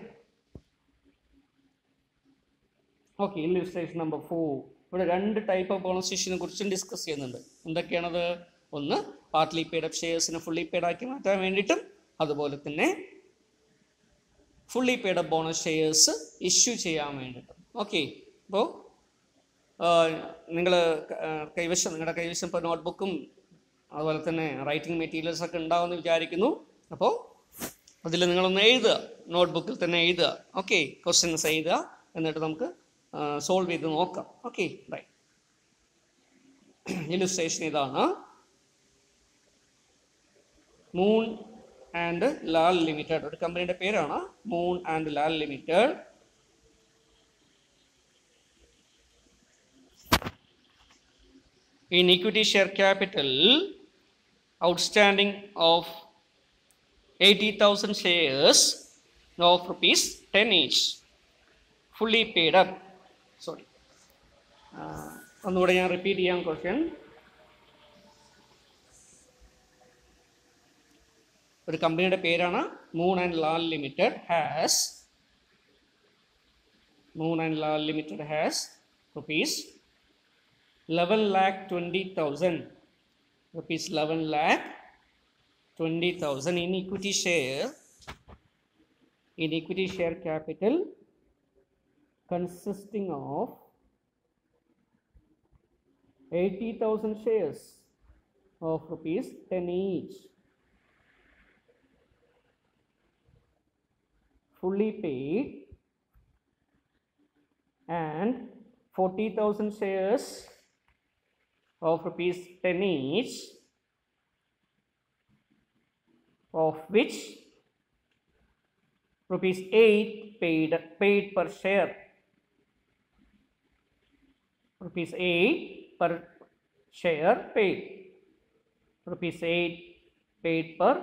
[SPEAKER 1] okay illustration number four ഇവിടെ രണ്ട് ടൈപ്പ് ഓഫ് ബോണസേഷനെ കുറിച്ചും ഡിസ്കസ് ചെയ്യുന്നുണ്ട് എന്തൊക്കെയാണത് ഒന്ന് പാർട്ട്ലി പെയ്ഡ് അപ്പ് ഷെയർസിനെ ഫുള്ളി പെയ്ഡ് ആക്കി മാറ്റാൻ വേണ്ടിയിട്ടും അതുപോലെ തന്നെ fully paid up bonus shares issue ചെയ്യാൻ വേണ്ടിയിട്ടും ഓക്കെ അപ്പോൾ നിങ്ങൾ കൈവശം നിങ്ങളുടെ കൈവശം ഇപ്പോൾ നോട്ട്ബുക്കും അതുപോലെ തന്നെ റൈറ്റിംഗ് മെറ്റീരിയൽസ് ഒക്കെ ഉണ്ടാവുമെന്ന് വിചാരിക്കുന്നു അപ്പോൾ അതിൽ നിങ്ങളൊന്ന് എഴുതുക നോട്ട്ബുക്കിൽ തന്നെ എഴുതുക ഓക്കെ ക്വസ്റ്റ്യൻസ് എഴുതുക എന്നിട്ട് നമുക്ക് സോൾവ് ചെയ്ത് നോക്കാം ഓക്കെ റൈറ്റ് ഇലുസ്ട്രേഷൻ ഇതാണ് മൂൺ ആൻഡ് ലാൽ ലിമിറ്റഡ് ഒരു കമ്പനിയുടെ പേരാണ് Moon and Lal limited in equity share capital outstanding of 80,000 shares of rupees 10 each fully paid up sorry ആഹ് ഒന്നുകൂടെ ഞാൻ റിപ്പീറ്റ് ചെയ്യാം ക്വസ്റ്റ്യൻ ഒരു കമ്പനിയുടെ പേരാണ് Moon and Lal limited has Moon and Lal limited has rupees 11 lakh 20,000 rupees 11 lakh 20,000 in equity share in equity share capital consisting of 80,000 shares of rupees 10 each fully paid and 40,000 shares of rupees 10 each of which rupees 8 paid paid per share rupees 8 per share paid rupees 8 paid per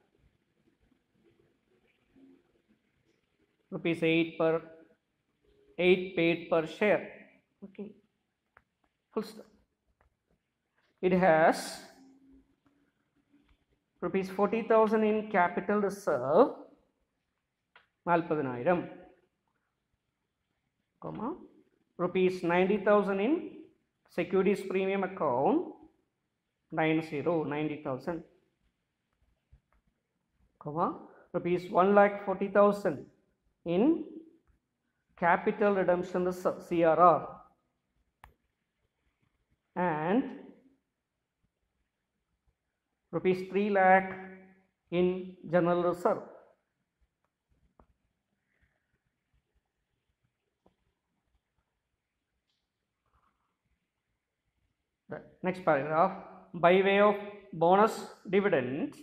[SPEAKER 1] rupees 8 per 8 paid per share okay full stop it has rupees 40000 in capital reserve നാൽപ്പതിനായിരം comma rupees ninety thousand in securities premium account nine zero ninety thousand comma rupees one lakh forty thousand in capital redemption reserve CRR and rupees 3 lakh in general reserve The next paragraph by way of bonus dividend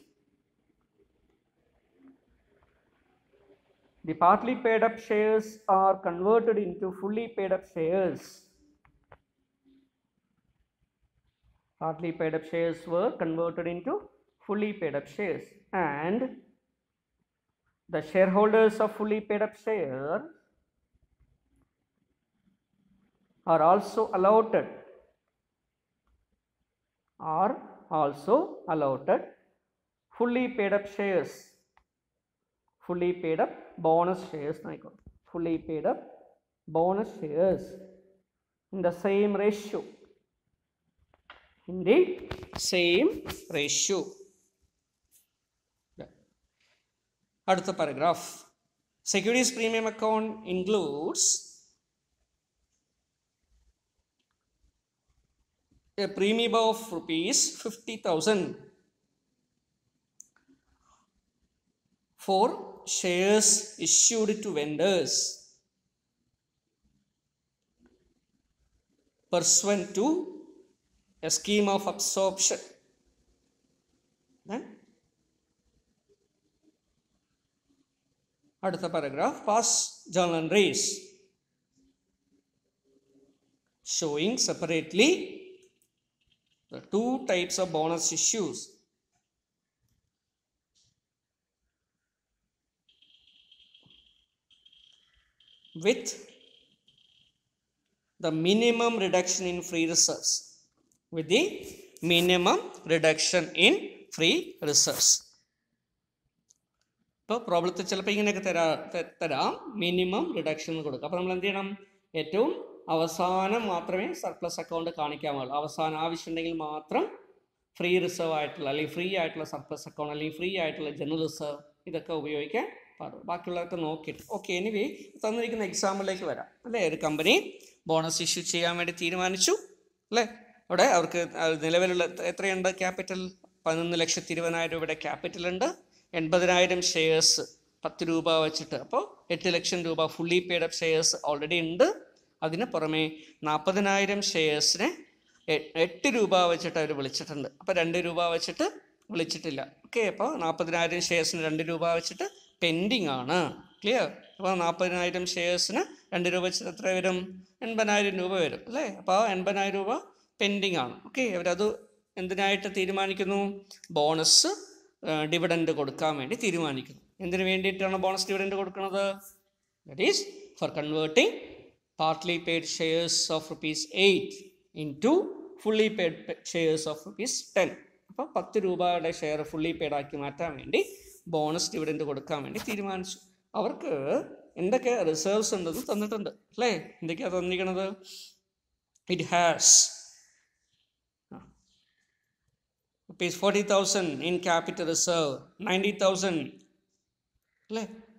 [SPEAKER 1] the partly paid up shares are converted into fully paid up shares partly paid up shares were converted into fully paid up shares and the shareholders of fully paid up share are also allotted are also allotted fully paid up shares fully paid up bonus shares ആയിക്കോട്ടെ fully paid up bonus shares in the same ratio in the same ratio അടുത്ത paragraph securities premium account includes a premium of rupees 50000 for shares issued to vendors pursuant to a scheme of absorption then അടുത്ത paragraph pass journal entries showing separately the two types of bonus issues with the minimum reduction in free reserves with the minimum reduction in free reserves ഇപ്പോൾ പ്രോബ്ലത്തിൽ ചിലപ്പോൾ ഇങ്ങനെയൊക്കെ തരാ ത- തരാം മിനിമം റിഡക്ഷൻ എന്ന് കൊടുക്കുക അപ്പോൾ നമ്മൾ എന്ത് ചെയ്യണം ഏറ്റവും അവസാനം മാത്രമേ സർപ്ലസ് അക്കൗണ്ട് കാണിക്കാൻ പാടുള്ളൂ അവസാനം ആവശ്യമുണ്ടെങ്കിൽ മാത്രം ഫ്രീ റിസർവ് ആയിട്ടുള്ള അല്ലെങ്കിൽ ഫ്രീ ആയിട്ടുള്ള സർപ്ലസ് അക്കൗണ്ട് അല്ലെങ്കിൽ ഫ്രീ ആയിട്ടുള്ള ജനറൽ റിസർവ് ഇതൊക്കെ ഉപയോഗിക്കാൻ പാടുള്ളൂ ബാക്കിയുള്ളതൊക്കെ നോക്കിയിട്ട് ഓക്കെ എനിവേ തന്നിരിക്കുന്ന എക്സാമ്പിളിലേക്ക് വരാം അല്ലേ ഒരു കമ്പനി ബോണസ് ഇഷ്യൂ ചെയ്യാൻ വേണ്ടി തീരുമാനിച്ചു അല്ലേ അവിടെ അവർക്ക് അത് നിലവിലുള്ള എത്രയുണ്ട് ക്യാപിറ്റൽ പതിനൊന്ന് ലക്ഷത്തി ഇരുപതിനായിരം രൂപയുടെ ക്യാപിറ്റൽ ഉണ്ട് എൺപതിനായിരം ഷെയർസ് പത്ത് രൂപ വെച്ചിട്ട് അപ്പോൾ എട്ട് ലക്ഷം രൂപ fully paid up shares already ഉണ്ട് അതിന് പുറമെ നാൽപ്പതിനായിരം ഷെയർസിനെ എ- എട്ട് രൂപ വെച്ചിട്ട് അവർ വിളിച്ചിട്ടുണ്ട് അപ്പോൾ രണ്ട് രൂപ വെച്ചിട്ട് വിളിച്ചിട്ടില്ല ഓക്കെ അപ്പോൾ നാൽപ്പതിനായിരം ഷെയർസിന് രണ്ട് രൂപ വെച്ചിട്ട് പെൻഡിങ് ആണ് ക്ലിയർ അപ്പോൾ നാൽപ്പതിനായിരം ഷെയർസിന് രണ്ട് രൂപ വെച്ചിട്ട് എത്ര വരും എൺപതിനായിരം രൂപ വരും അല്ലേ അപ്പോൾ ആ എൺപതിനായിരം രൂപ പെൻഡിങ് ആണ് ഓക്കെ അവരത് എന്തിനായിട്ട് തീരുമാനിക്കുന്നു ബോണസ് ഡിവിഡൻഡ് കൊടുക്കാൻ വേണ്ടി തീരുമാനിക്കുന്നു എന്തിനു വേണ്ടിയിട്ടാണ് ബോണസ് ഡിവിഡൻഡ് കൊടുക്കുന്നത് that is for converting partly paid shares of rupees 8 into fully paid pe- shares of rupees 10 അപ്പോൾ പത്ത് രൂപയുടെ ഷെയർ ഫുള്ളി പെയ്ഡ് ആക്കി മാറ്റാൻ വേണ്ടി ബോണസ് ഡിവിഡൻഡ് കൊടുക്കാൻ വേണ്ടി തീരുമാനിച്ചു അവർക്ക് എന്തൊക്കെ റിസർവ്സ് ഉണ്ടെന്ന് തന്നിട്ടുണ്ട് അല്ലേ എന്തൊക്കെയാണ് തന്നിരിക്കുന്നത് it has rupees forty thousand in capital reserve ninety thousand അല്ലേ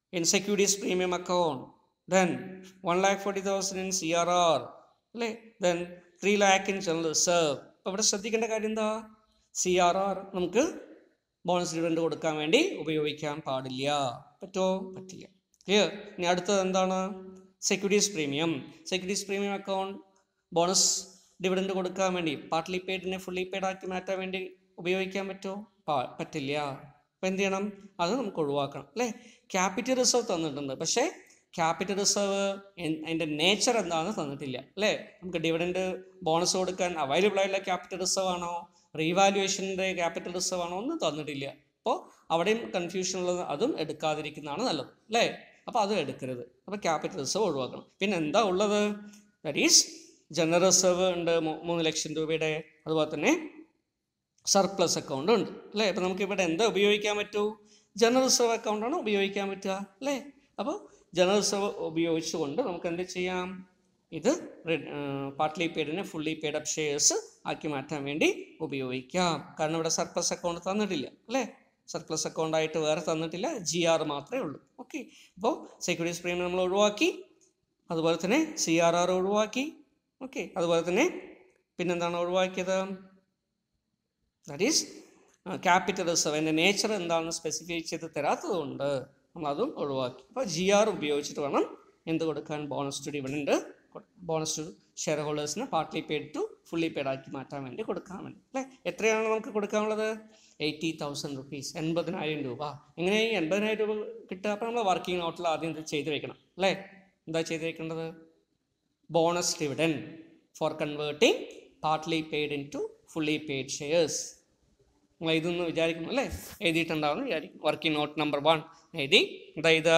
[SPEAKER 1] in securities premium account then one lakh forty thousand in C R R അല്ലേ then three lakh in general reserve അപ്പോൾ ഇവിടെ ശ്രദ്ധിക്കേണ്ട കാര്യം എന്താ സി ആർ ആർ നമുക്ക് ബോണസ് ഡിവിഡൻഡ് കൊടുക്കാൻ വേണ്ടി ഉപയോഗിക്കാൻ പാടില്ല പറ്റുമോ പറ്റില്ല ക്ലിയർ ഇനി അടുത്തത് എന്താണ് securities premium securities premium account bonus dividend കൊടുക്കാൻ വേണ്ടി പാർട്ട്ലി പെയ്ഡിനെ ഫുള്ളി പെയ്ഡ് ആക്കി മാറ്റാൻ വേണ്ടി ഉപയോഗിക്കാൻ പറ്റുമോ പാ പറ്റില്ല അപ്പം എന്ത് ചെയ്യണം അത് നമുക്ക് ഒഴിവാക്കണം അല്ലേ ക്യാപിറ്റൽ റിസർവ് തന്നിട്ടുണ്ട് പക്ഷേ ക്യാപിറ്റൽ റിസർവ് അതിൻ്റെ നേച്ചർ എന്താണെന്ന് തന്നിട്ടില്ല അല്ലേ നമുക്ക് ഡിവിഡൻഡ് ബോണസ് കൊടുക്കാൻ അവൈലബിൾ ആയിട്ടുള്ള ക്യാപിറ്റൽ റിസർവ് ആണോ റീവാലുവേഷൻ്റെ ക്യാപിറ്റൽ റിസർവ് ആണോ ഒന്നും തന്നിട്ടില്ല അപ്പോൾ അവിടെയും കൺഫ്യൂഷൻ ഉള്ളത് അതും എടുക്കാതിരിക്കുന്നതാണ് നല്ലത് അല്ലേ അപ്പോൾ അതും എടുക്കരുത് അപ്പോൾ ക്യാപിറ്റൽ റിസർവ് ഒഴിവാക്കണം പിന്നെ എന്താ ഉള്ളത് ദാറ്റ് ഈസ് ജനറൽ റിസർവ് ഉണ്ട് മൂ- മൂന്ന് ലക്ഷം രൂപയുടെ അതുപോലെ തന്നെ സർപ്ലസ് അക്കൗണ്ട് ഉണ്ട് അല്ലേ അപ്പോൾ നമുക്ക് ഇവിടെ എന്താ ഉപയോഗിക്കാൻ പറ്റൂ ജനറൽ റിസർവ് അക്കൗണ്ടാണ് ഉപയോഗിക്കാൻ പറ്റുക അല്ലേ അപ്പോൾ ജനറൽ റിസർവ് ഉപയോഗിച്ചുകൊണ്ട് നമുക്ക് എന്ത് ചെയ്യാം ഇത് പാർട്ട്ലി പെയ്ഡിനെ ഫുള്ളി പെയ്ഡ് അപ്പ് ഷെയർസ് ആക്കി മാറ്റാൻ വേണ്ടി ഉപയോഗിക്കാം കാരണം ഇവിടെ സർപ്ലസ് അക്കൗണ്ട് തന്നിട്ടില്ല അല്ലേ സർപ്ലസ് അക്കൗണ്ട് ആയിട്ട് വേറെ തന്നിട്ടില്ല ജി ആർ മാത്രമേ ഉള്ളൂ ഓക്കെ അപ്പോൾ സെക്യൂരിറ്റീസ് പ്രീമിയം നമ്മൾ ഒഴിവാക്കി അതുപോലെ തന്നെ സി ആർ ആർ ഒഴിവാക്കി ഓക്കെ അതുപോലെ തന്നെ പിന്നെന്താണ് ഒഴിവാക്കിയത് ദാറ്റ് ഈസ് ക്യാപിറ്റൽ റിസർവ് അതിൻ്റെ നേച്ചർ എന്താണെന്ന് സ്പെസിഫൈ ചെയ്ത് തരാത്തത് കൊണ്ട് നമ്മളതും ഒഴിവാക്കി അപ്പോൾ ജി ആർ ഉപയോഗിച്ചിട്ട് വേണം എന്ത് കൊടുക്കാൻ bonus to dividend bonus to share ഹോൾഡേഴ്സിന് partly paid to fully paid ആക്കി മാറ്റാൻ വേണ്ടി കൊടുക്കാൻ വേണ്ടി അല്ലേ എത്രയാണ് നമുക്ക് കൊടുക്കാനുള്ളത് എയ്റ്റി തൗസൻഡ് റുപ്പീസ് എൺപതിനായിരം രൂപ എങ്ങനെ ഈ എൺപതിനായിരം രൂപ കിട്ടുക അപ്പോൾ നമ്മൾ വർക്കിംഗ് നോട്ടിൽ ആദ്യം ഇത് ചെയ്ത് വെക്കണം അല്ലേ എന്താ ചെയ്ത് വെക്കേണ്ടത് bonus dividend for converting partly paid into fully paid shares നിങ്ങൾ ഇതൊന്ന് വിചാരിക്കുന്നു അല്ലേ എഴുതിയിട്ടുണ്ടാവുമെന്ന് വിചാരിക്കും വർക്കിംഗ് നോട്ട് നമ്പർ വൺ എഴുതി എന്താ ഇത്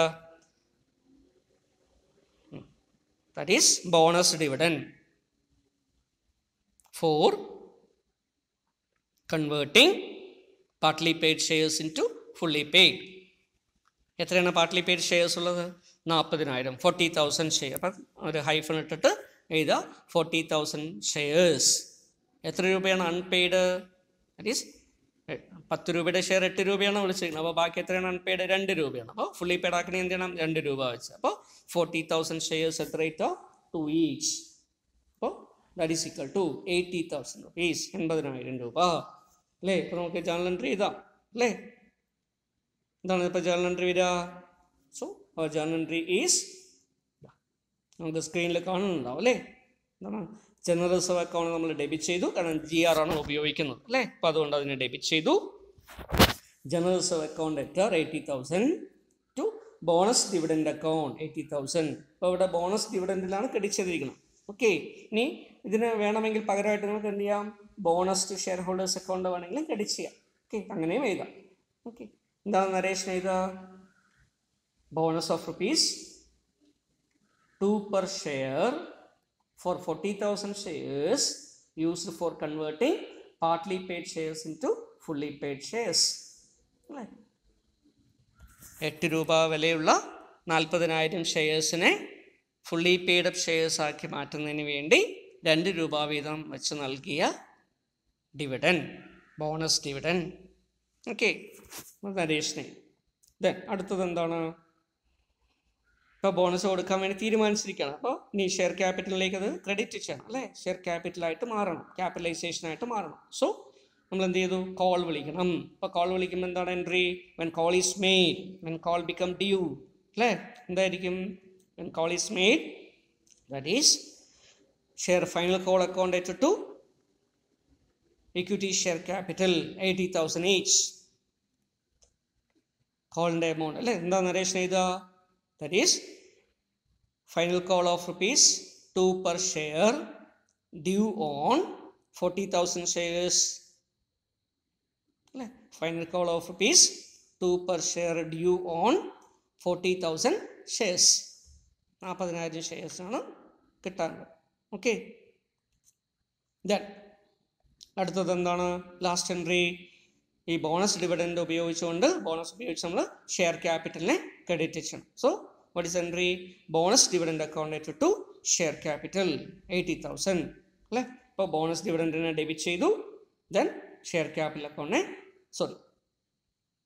[SPEAKER 1] that is bonus dividend for converting partly paid shares into fully paid എത്രയാണ് പാർട്ട്ലി പെയ്ഡ് ഷെയർസ് ഉള്ളത് നാൽപ്പതിനായിരം ഫോർട്ടി തൗസൻഡ് ഷെയർ അപ്പം ഒരു ഹൈഫൺ ഇട്ടിട്ട് എഴുതുക ഫോർട്ടി തൗസൻഡ് ഷെയർസ് എത്ര രൂപയാണ് അൺപെയ്ഡ് ദറ്റ് ഈസ് പത്ത് രൂപയുടെ ഷെയർ എട്ട് രൂപയാണ് വിളിച്ചിരിക്കുന്നത് അപ്പോൾ ബാക്കി എത്രയാണ് അൺപെയ്ഡ് രണ്ട് രൂപയാണ് അപ്പോൾ ഫുള്ളി പെയ്ഡ് ആക്കണേ എന്ത് ചെയ്യണം രണ്ട് രൂപ വെച്ച് അപ്പോൾ ഫോർട്ടി തൗസൻഡ് ഷെയർസ് എത്ര റേറ്റ് ടു ഈച്ച് അപ്പോൾ that is equal to eighty thousand rupees എൺപതിനായിരം രൂപ അല്ലേ ഇപ്പോൾ നമുക്ക് ജേണൽ എൻട്രി ഇതാം അല്ലേ എന്താണ് ഇപ്പോൾ ജേണൽ എൻട്രി വരിക സോ ജേണൽ എൻട്രി ഈസ് നമുക്ക് സ്ക്രീനിൽ കാണുന്നുണ്ടാവും അല്ലേ എന്താണ് ജനറൽ റിസർവ് അക്കൗണ്ട് നമ്മൾ ഡെബിറ്റ് ചെയ്തു കാരണം ജി ആർ ആണ് ഉപയോഗിക്കുന്നത് അല്ലേ അപ്പോൾ അതുകൊണ്ട് അതിനെ ഡെബിറ്റ് ചെയ്തു ജനറൽ റിസർവ് അക്കൗണ്ട് എറ്റർ eighty thousand to bonus dividend account eighty thousand അപ്പോൾ ഇവിടെ ബോണസ് ഡിവിഡൻഡിലാണ് ക്രെഡിറ്റ് ചെയ്തിരിക്കുന്നത് ഓക്കെ ഇനി ഇതിന് വേണമെങ്കിൽ പകരമായിട്ട് നിങ്ങൾക്ക് എന്ത് ചെയ്യാം bonus to share holders account വേണമെങ്കിലും ക്രെഡിറ്റ് ചെയ്യാം ഓക്കെ അങ്ങനെയും എഴുതാം ഓക്കെ എന്താണ് നരേഷൻ എഴുതുക bonus of rupees two per share for 40,000 shares used for converting partly paid shares into fully paid shares. അല്ലേ എട്ട് രൂപ വിലയുള്ള നാൽപ്പതിനായിരം ഷെയർസിനെ ഫുള്ളി പെയ്ഡ് അപ്പ് ഷെയർസ് ആക്കി മാറ്റുന്നതിന് വേണ്ടി രണ്ട് രൂപ വീതം വെച്ച് നൽകിയ ഡിവിഡൻ ബോണസ് ഡിവിഡൻ ഓക്കെ നരേഷിനെ ദെൻ അടുത്തത് എന്താണ് ഇപ്പോൾ ബോണസ് കൊടുക്കാൻ വേണ്ടി തീരുമാനിച്ചിരിക്കുകയാണ് അപ്പോൾ നീ ഷെയർ ക്യാപിറ്റലിലേക്ക് അത് ക്രെഡിറ്റ് ചെയ്യണം അല്ലേ ഷെയർ ക്യാപിറ്റലായിട്ട് മാറണം ക്യാപിറ്റലൈസേഷൻ ആയിട്ട് മാറണം സോ നമ്മൾ എന്ത് ചെയ്തു കോൾ വിളിക്കണം അപ്പോൾ കോൾ വിളിക്കുമ്പോൾ എന്താണ് entry when call is made when call become due അല്ലേ എന്തായിരിക്കും when call is made that is share final call account to equity share capital eighty thousand each കോളിൻ്റെ എമൗണ്ട് അല്ലേ എന്താ നരേഷൻ എഴുതുക that is final call of rupees 2 per share due on 40000 shares അല്ലേ final call of rupees two per share due on forty thousand shares നാൽപ്പതിനായിരം ഷെയർസാണ് കിട്ടാനുള്ളത് ഓക്കെ ദെൻ അടുത്തത് എന്താണ് ലാസ്റ്റ് എൻട്രി ഈ ബോണസ് ഡിവിഡൻഡ് ഉപയോഗിച്ചുകൊണ്ട് ബോണസ് ഉപയോഗിച്ച് നമ്മൾ ഷെയർ ക്യാപിറ്റലിനെ ക്രെഡിറ്റ് ചെയ്യണം so what is entry bonus dividend account to share capital eighty thousand അല്ലേ ഇപ്പോൾ ബോണസ് ഡിവിഡൻഡിനെ ഡെബിറ്റ് ചെയ്തു ദെൻ ഷെയർ ക്യാപിറ്റൽ അക്കൗണ്ടിനെ സോറി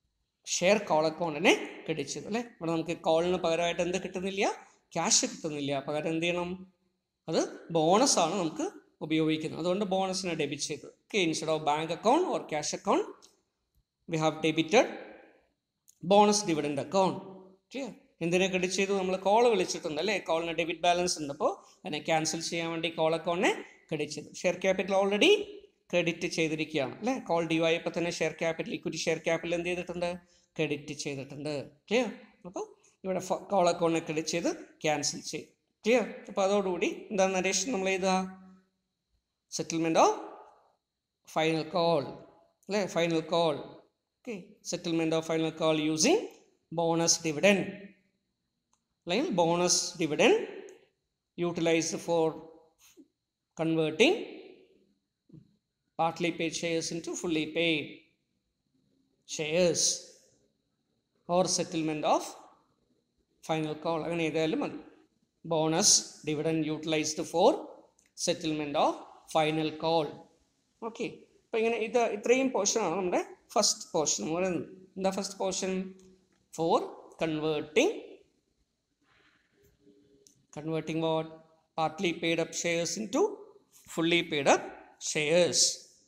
[SPEAKER 1] ഷെയർ കോൾ അക്കൗണ്ടിനെ ക്രെഡിറ്റ് ചെയ്തു അല്ലേ ഇവിടെ നമുക്ക് കോളിന് പകരമായിട്ട് എന്ത് കിട്ടുന്നില്ല ക്യാഷ് കിട്ടുന്നില്ല പകരം എന്ത് ചെയ്യണം അത് ബോണസ് ആണ് നമുക്ക് ഉപയോഗിക്കുന്നത് അതുകൊണ്ട് ബോണസിനെ ഡെബിറ്റ് ചെയ്തു okay instead of bank account or cash account we have debited bonus dividend account clear എന്തിനെ ക്രെഡിറ്റ് ചെയ്തു നമ്മൾ കോൾ വിളിച്ചിട്ടുണ്ട് അല്ലേ കോളിന് ഡെബിറ്റ് ബാലൻസ് ഉണ്ട് അപ്പോൾ അതിനെ ക്യാൻസൽ ചെയ്യാൻ വേണ്ടി കോൾ അക്കൗണ്ടിനെ ക്രെഡിറ്റ് ചെയ്തു ഷെയർ ക്യാപിറ്റൽ ഓൾറെഡി ക്രെഡിറ്റ് ചെയ്തിരിക്കുകയാണ് അല്ലേ കോൾ ഡ്യൂ ആയപ്പോൾ തന്നെ share capital equity share capital എന്ത് ചെയ്തിട്ടുണ്ട് ക്രെഡിറ്റ് ചെയ്തിട്ടുണ്ട് ക്ലിയർ അപ്പോൾ ഇവിടെ കോൾ അക്കൗണ്ടിനെ ക്രെഡിറ്റ് ചെയ്ത് ക്യാൻസൽ ചെയ്തു ക്ലിയർ അപ്പോൾ അതോടുകൂടി എന്താണ് നരേഷൻ നമ്മൾ ചെയ്താ സെറ്റിൽമെൻറ്റ് ഓഫ് ഫൈനൽ കോൾ അല്ലേ final call okay settlement of final call using bonus dividend അല്ലെങ്കിൽ bonus dividend utilised for converting partly paid shares into fully paid shares or settlement of final call അങ്ങനെ ഏതായാലും മതി bonus dividend utilised for settlement of final call okay അപ്പോൾ ഇങ്ങനെ ഇത് ഇത്രയും പോർഷനാണ് നമ്മുടെ ഫസ്റ്റ് പോർഷൻ എന്ന് പറയുന്നത് എന്താ first portion for converting converting what partly paid up shares into fully paid up shares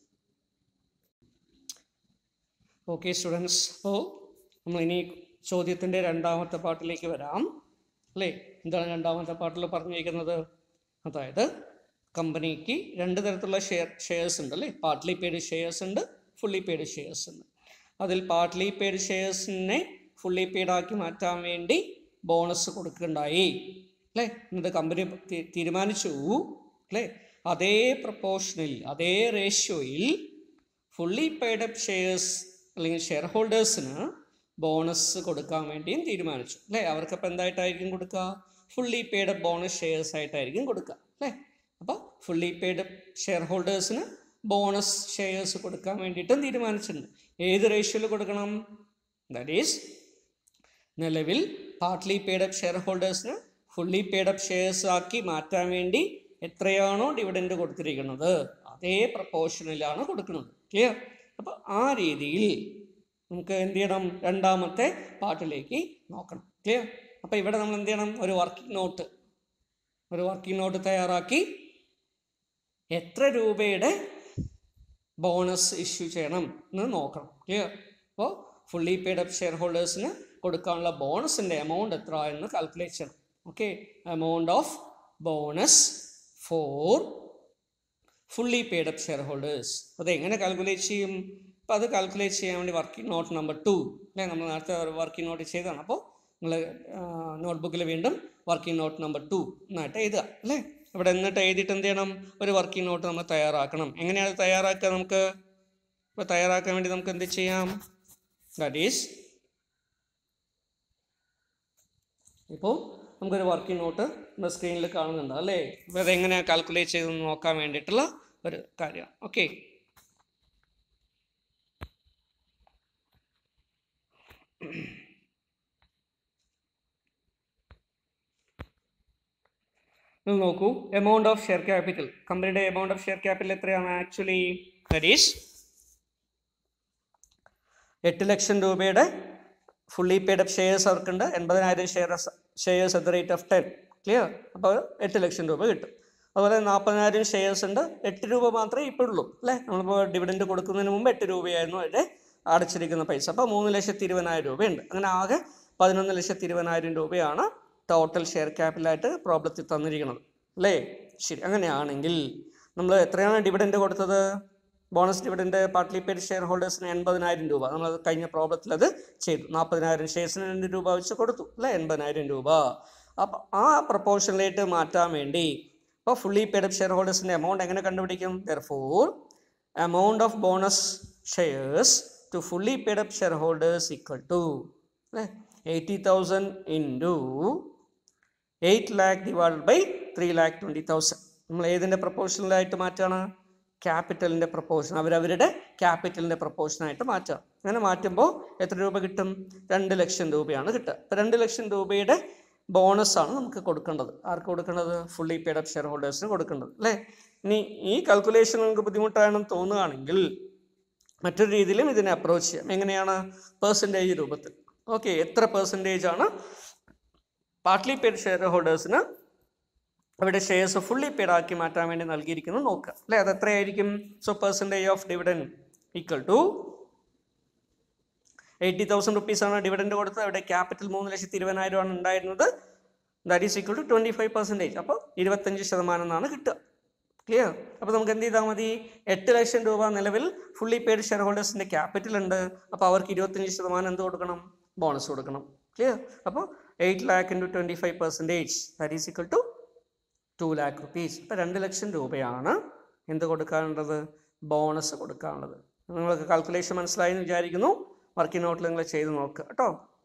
[SPEAKER 1] okay students അപ്പോൾ നമ്മളിനി ചോദ്യത്തിൻ്റെ രണ്ടാമത്തെ പാട്ടിലേക്ക് വരാം അല്ലേ എന്താണ് രണ്ടാമത്തെ പാട്ടിൽ പറഞ്ഞിരിക്കുന്നത് അതായത് കമ്പനിക്ക് രണ്ട് തരത്തിലുള്ള ഷെയർ ഷെയർസ് ഉണ്ട് അല്ലേ പാർട്ട്ലി പെയ്ഡ് ഷെയർസ് ഉണ്ട് ഫുള്ളി പെയ്ഡ് ഷെയർസ് ഉണ്ട് അതിൽ പാർട്ട്ലി പെയ്ഡ് ഷെയർസിനെ ഫുള്ളി പെയ്ഡ് ആക്കി മാറ്റാൻ വേണ്ടി ബോണസ് കൊടുക്കുകയുണ്ടായി അല്ലേ എന്നിട്ട് കമ്പനി തി- തീരുമാനിച്ചു അല്ലേ അതേ പ്രപ്പോർഷനിൽ അതേ റേഷ്യോയിൽ ഫുള്ളി പെയ്ഡ് അപ്പ് ഷെയർസ് അല്ലെങ്കിൽ ഷെയർ ഹോൾഡേഴ്സിന് ബോണസ് കൊടുക്കാൻ വേണ്ടിയും തീരുമാനിച്ചു അല്ലേ അവർക്കപ്പോൾ എന്തായിട്ടായിരിക്കും കൊടുക്കുക fully paid up bonus shares ആയിട്ടായിരിക്കും കൊടുക്കുക അല്ലേ അപ്പോൾ ഫുള്ളി പെയ്ഡ് അപ്പ് ഷെയർ ഹോൾഡേഴ്സിന് ബോണസ് ഷെയർസ് കൊടുക്കാൻ വേണ്ടിയിട്ടും തീരുമാനിച്ചിട്ടുണ്ട് ഏത് റേഷ്യോയിൽ കൊടുക്കണം ദാറ്റ് ഈസ് നിലവിൽ പാർട്ട്ലി പെയ്ഡ് അപ്പ് ഷെയർ ഹോൾഡേഴ്സിന് ഫുള്ളി പെയ്ഡ് അപ്പ് ഷെയർസ് ആക്കി മാറ്റാൻ വേണ്ടി എത്രയാണോ ഡിവിഡൻഡ് കൊടുത്തിരിക്കുന്നത് അതേ പ്രപ്പോർഷനിലാണ് കൊടുക്കുന്നത് ക്ലിയർ അപ്പോൾ ആ രീതിയിൽ നമുക്ക് എന്ത് ചെയ്യണം രണ്ടാമത്തെ പാർട്ടിലേക്ക് നോക്കണം ക്ലിയർ അപ്പോൾ ഇവിടെ നമ്മൾ എന്ത് ചെയ്യണം ഒരു വർക്കിംഗ് നോട്ട് ഒരു വർക്കിംഗ് നോട്ട് തയ്യാറാക്കി എത്ര രൂപയുടെ ബോണസ് ഇഷ്യൂ ചെയ്യണം എന്ന് നോക്കണം ക്ലിയർ അപ്പോൾ ഫുള്ളി പെയ്ഡ് അപ്പ് ഷെയർ ഹോൾഡേഴ്സിന് കൊടുക്കാനുള്ള ബോണസിൻ്റെ എമൗണ്ട് എത്ര എന്ന് കാൽക്കുലേറ്റ് ചെയ്യണം okay amount of bonus for fully paid up share holders അത് എങ്ങനെ കാൽക്കുലേറ്റ് ചെയ്യും അപ്പോൾ അത് കാൽക്കുലേറ്റ് ചെയ്യാൻ വേണ്ടി വർക്കിംഗ് നോട്ട് നമ്പർ ടു അല്ലേ നമ്മൾ നേരത്തെ ഒരു വർക്കിംഗ് നോട്ട് ചെയ്തതാണ് അപ്പോൾ നിങ്ങൾ നോട്ട്ബുക്കിൽ വീണ്ടും വർക്കിംഗ് നോട്ട് നമ്പർ ടു എന്നായിട്ട് എഴുതുക അല്ലേ ഇവിടെ എന്നിട്ട് എഴുതിയിട്ട് എന്ത് ചെയ്യണം ഒരു വർക്കിംഗ് നോട്ട് നമ്മൾ തയ്യാറാക്കണം എങ്ങനെയാണ് തയ്യാറാക്കുക നമുക്ക് ഇപ്പോൾ തയ്യാറാക്കാൻ വേണ്ടി നമുക്ക് എന്ത് ചെയ്യാം ദാറ്റ് ഈസ് ഇപ്പോൾ നമുക്കൊരു വർക്കിംഗ് നോട്ട് നമ്മുടെ സ്ക്രീനിൽ കാണുന്നുണ്ട് അല്ലേ അപ്പോൾ അതെങ്ങനെയാണ് കാൽക്കുലേറ്റ് ചെയ്തെന്ന് നോക്കാൻ വേണ്ടിയിട്ടുള്ള ഒരു കാര്യമാണ് ഓക്കെ ഇത് നോക്കൂ എമൗണ്ട് ഓഫ് ഷെയർ ക്യാപിറ്റൽ കമ്പനിയുടെ എമൗണ്ട് ഓഫ് ഷെയർ ക്യാപിറ്റൽ എത്രയാണ് ആക്ച്വലി ഹരീഷ് എട്ട് ലക്ഷം രൂപയുടെ ഫുള്ളി പെയ്ഡ് അപ്പ് ഷെയർസ് അവർക്കുണ്ട് എൺപതിനായിരം share shares at the rate of ten clear അപ്പോൾ എട്ട് ലക്ഷം രൂപ കിട്ടും അതുപോലെ നാൽപ്പതിനായിരം ഷെയർസ് ഉണ്ട് എട്ട് രൂപ മാത്രമേ ഇപ്പോൾ ഉള്ളൂ അല്ലേ നമ്മളിപ്പോൾ ഡിവിഡൻഡ് കൊടുക്കുന്നതിന് മുമ്പ് എട്ട് രൂപയായിരുന്നു അതിൻ്റെ അടച്ചിരിക്കുന്ന പൈസ അപ്പോൾ മൂന്ന് ലക്ഷത്തി ഇരുപതിനായിരം രൂപയുണ്ട് അങ്ങനെ ആകെ പതിനൊന്ന് ലക്ഷത്തി ഇരുപതിനായിരം രൂപയാണ് ടോട്ടൽ ഷെയർ ക്യാപിറ്റലായിട്ട് പ്രോബ്ലത്തിൽ തന്നിരിക്കുന്നത് അല്ലേ ശരി അങ്ങനെയാണെങ്കിൽ നമ്മൾ എത്രയാണ് ഡിവിഡൻഡ് കൊടുത്തത് bonus dividend partly paid share ഹോൾഡേഴ്സിന് എൺപതിനായിരം രൂപ നമ്മൾ കഴിഞ്ഞ പ്രോബ്ലത്തിൽ അത് ചെയ്തു നാൽപ്പതിനായിരം ഷെയർസിന് രണ്ട് രൂപ വെച്ച് കൊടുത്തു അല്ലേ എൺപതിനായിരം രൂപ അപ്പോൾ ആ പ്രപ്പോർഷനിലേക്ക് മാറ്റാൻ വേണ്ടി അപ്പോൾ ഫുള്ളി പെയ്ഡ് അപ്പ് ഷെയർ ഹോൾഡേഴ്സിൻ്റെ എമൗണ്ട് എങ്ങനെ കണ്ടുപിടിക്കും therefore amount of bonus shares to fully paid up share holders equal to അല്ലേ eighty thousand into eight lakh divide by three lakh twenty thousand നമ്മൾ ഏതിൻ്റെ പ്രപ്പോർഷനിലായിട്ട് മാറ്റുകയാണ് ക്യാപിറ്റലിൻ്റെ പ്രപ്പോർഷൻ അവരവരുടെ ക്യാപിറ്റലിൻ്റെ പ്രപ്പോർഷനായിട്ട് മാറ്റുക അങ്ങനെ മാറ്റുമ്പോൾ എത്ര രൂപ കിട്ടും രണ്ട് ലക്ഷം രൂപയാണ് കിട്ടുക അപ്പോൾ രണ്ട് ലക്ഷം രൂപയുടെ ബോണസാണ് നമുക്ക് കൊടുക്കേണ്ടത് ആർക്ക് കൊടുക്കേണ്ടത് ഫുള്ളി പെയ്ഡ് അപ്പ് ഷെയർ ഹോൾഡേഴ്സിന് കൊടുക്കേണ്ടത് അല്ലേ ഇനി ഈ കാൽക്കുലേഷൻ നിങ്ങൾക്ക് ബുദ്ധിമുട്ടാണെന്ന് തോന്നുകയാണെങ്കിൽ മറ്റൊരു രീതിയിലും ഇതിനെ അപ്രോച്ച് ചെയ്യാം എങ്ങനെയാണ് പേഴ്സൻറ്റേജ് രൂപത്തിൽ ഓക്കെ എത്ര പെർസെൻറ്റേജ് ആണ് പാർട്ട്ലി പെയ്ഡ് ഷെയർ ഹോൾഡേഴ്സിന് അവിടെ ഷെയർസ് ഫുള്ളി പെയ്ഡ് ആക്കി മാറ്റാൻ വേണ്ടി നൽകിയിരിക്കുന്നത് നോക്കുക അല്ലേ അത് എത്രയായിരിക്കും so percentage of dividend equal to eighty thousand റുപ്പീസാണ് ഡിവിഡൻഡ് കൊടുത്തത് അവിടെ ക്യാപിറ്റൽ മൂന്ന് ലക്ഷത്തി ഇരുപതിനായിരം ആണ് ഉണ്ടായിരുന്നത് that is equal to twenty five percentage അപ്പോൾ ഇരുപത്തഞ്ച് ശതമാനം എന്നാണ് കിട്ടുക ക്ലിയർ അപ്പോൾ നമുക്ക് എന്ത് ചെയ്താൽ മതി എട്ട് ലക്ഷം രൂപ നിലവിൽ ഫുള്ളി പെയ്ഡ് ഷെയർ ഹോൾഡേഴ്സിൻ്റെ ക്യാപിറ്റൽ ഉണ്ട് അപ്പോൾ അവർക്ക് ഇരുപത്തഞ്ച് ശതമാനം എന്ത് കൊടുക്കണം ബോണസ് കൊടുക്കണം ക്ലിയർ അപ്പോൾ eight lakh into twenty five percentage that is equal to two lakh rupees ഇപ്പോൾ രണ്ട് ലക്ഷം രൂപയാണ് എന്ത് കൊടുക്കാനുള്ളത് ബോണസ് കൊടുക്കാനുള്ളത് നിങ്ങൾക്ക് കാൽക്കുലേഷൻ മനസ്സിലായി എന്ന് വിചാരിക്കുന്നു വർക്കിംഗ് നോട്ടിൽ നിങ്ങൾ ചെയ്ത് നോക്കുക കേട്ടോ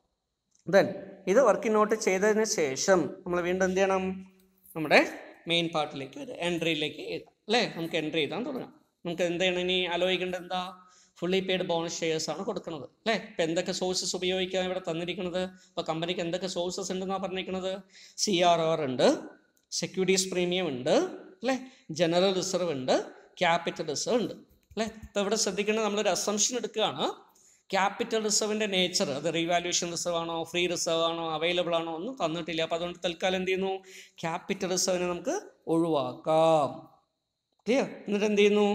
[SPEAKER 1] ദെൻ ഇത് വർക്കിംഗ് നോട്ട് ചെയ്തതിന് ശേഷം നമ്മൾ വീണ്ടും എന്ത് ചെയ്യണം നമ്മുടെ മെയിൻ പാർട്ടിലേക്ക് വരിക എൻട്രിയിലേക്ക് എഴുതാം അല്ലേ നമുക്ക് എൻട്രി ചെയ്താൻ തുടങ്ങാം നമുക്ക് എന്ത് ചെയ്യണം ഇനി ആലോചിക്കേണ്ടത് എന്താ ഫുള്ളി പെയ്ഡ് ബോണസ് ഷെയർസ് ആണ് കൊടുക്കുന്നത് അല്ലേ ഇപ്പം എന്തൊക്കെ സോഴ്സസ് ഉപയോഗിക്കാൻ ഇവിടെ തന്നിരിക്കുന്നത് ഇപ്പോൾ കമ്പനിക്ക് എന്തൊക്കെ സോഴ്സസ് ഉണ്ടെന്നാണ് പറഞ്ഞിരിക്കുന്നത് സി ആർ ആർ ഉണ്ട് സെക്യൂരിറ്റീസ് പ്രീമിയം ഉണ്ട് അല്ലേ ജനറൽ റിസർവ് ഉണ്ട് ക്യാപിറ്റൽ റിസർവ് ഉണ്ട് അല്ലേ ഇപ്പോൾ ഇവിടെ ശ്രദ്ധിക്കേണ്ടത് നമ്മളൊരു അസംഷൻ എടുക്കുകയാണ് ക്യാപിറ്റൽ റിസർവിൻ്റെ നേച്ചർ അത് റീവാലുവേഷൻ റിസർവ് ആണോ ഫ്രീ റിസർവ് ആണോ അവൈലബിൾ ആണോ ഒന്നും തന്നിട്ടില്ല അപ്പോൾ അതുകൊണ്ട് തൽക്കാലം എന്ത് ചെയ്യുന്നു ക്യാപിറ്റൽ റിസർവിനെ നമുക്ക് ഒഴിവാക്കാം ക്ലിയർ എന്നിട്ട് എന്ത് ചെയ്യുന്നു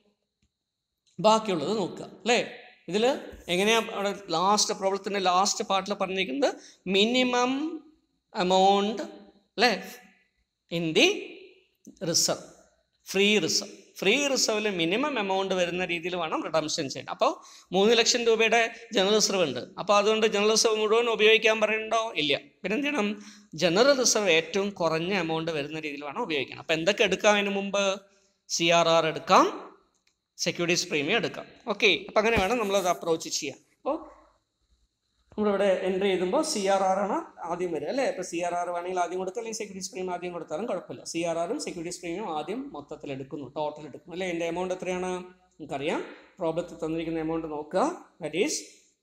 [SPEAKER 1] ബാക്കിയുള്ളത് നോക്കുക അല്ലേ ഇതിൽ എങ്ങനെയാണ് അവിടെ ലാസ്റ്റ് പ്രോബ്ലത്തിൻ്റെ ലാസ്റ്റ് പാർട്ടിൽ പറഞ്ഞിരിക്കുന്നത് മിനിമം എമൗണ്ട് അല്ലേ in the reserve free reserve free റിസർവിൽ മിനിമം എമൗണ്ട് വരുന്ന രീതിയിൽ വേണം റിഡംഷൻ ചെയ്യാൻ അപ്പോൾ മൂന്ന് ലക്ഷം രൂപയുടെ ജനറൽ റിസർവ് ഉണ്ട് അപ്പോൾ അതുകൊണ്ട് ജനറൽ റിസർവ് മുഴുവൻ ഉപയോഗിക്കാൻ പറയണ്ടോ ഇല്ല പിന്നെ എന്ത് ചെയ്യണം ജനറൽ റിസർവ് ഏറ്റവും കുറഞ്ഞ എമൗണ്ട് വരുന്ന രീതിയിൽ വേണം ഉപയോഗിക്കണം അപ്പോൾ എന്തൊക്കെ എടുക്കാം അതിന് മുമ്പ് സി ആർ ആർ എടുക്കാം സെക്യൂരിറ്റീസ് പ്രീമിയം എടുക്കാം ഓക്കെ അപ്പം അങ്ങനെ വേണം നമ്മളത് അപ്രോച്ച് ചെയ്യാൻ അപ്പോൾ നമ്മളിവിടെ എൻട്രി ചെയ്യുമ്പോൾ സി ആർ ആർ ആണ് ആദ്യം വരിക അല്ലേ ഇപ്പോൾ സി ആർ ആർ വേണമെങ്കിൽ ആദ്യം കൊടുക്കുക അല്ലെങ്കിൽ സെക്യൂരിറ്റീസ് പ്രീമിയം ആദ്യം കൊടുത്താലും കുഴപ്പമില്ല സി ആർ ആറും സെക്യൂരിറ്റീസ് പ്രീമിയം ആദ്യം മൊത്തത്തിൽ എടുക്കുന്നു ടോട്ടൽ എടുക്കുന്നു അല്ലേ എൻ്റെ എമൗണ്ട് എത്രയാണ് നമുക്കറിയാം പ്രോബ്ലത്തിൽ തന്നിരിക്കുന്ന എമൗണ്ട് നോക്കുക that is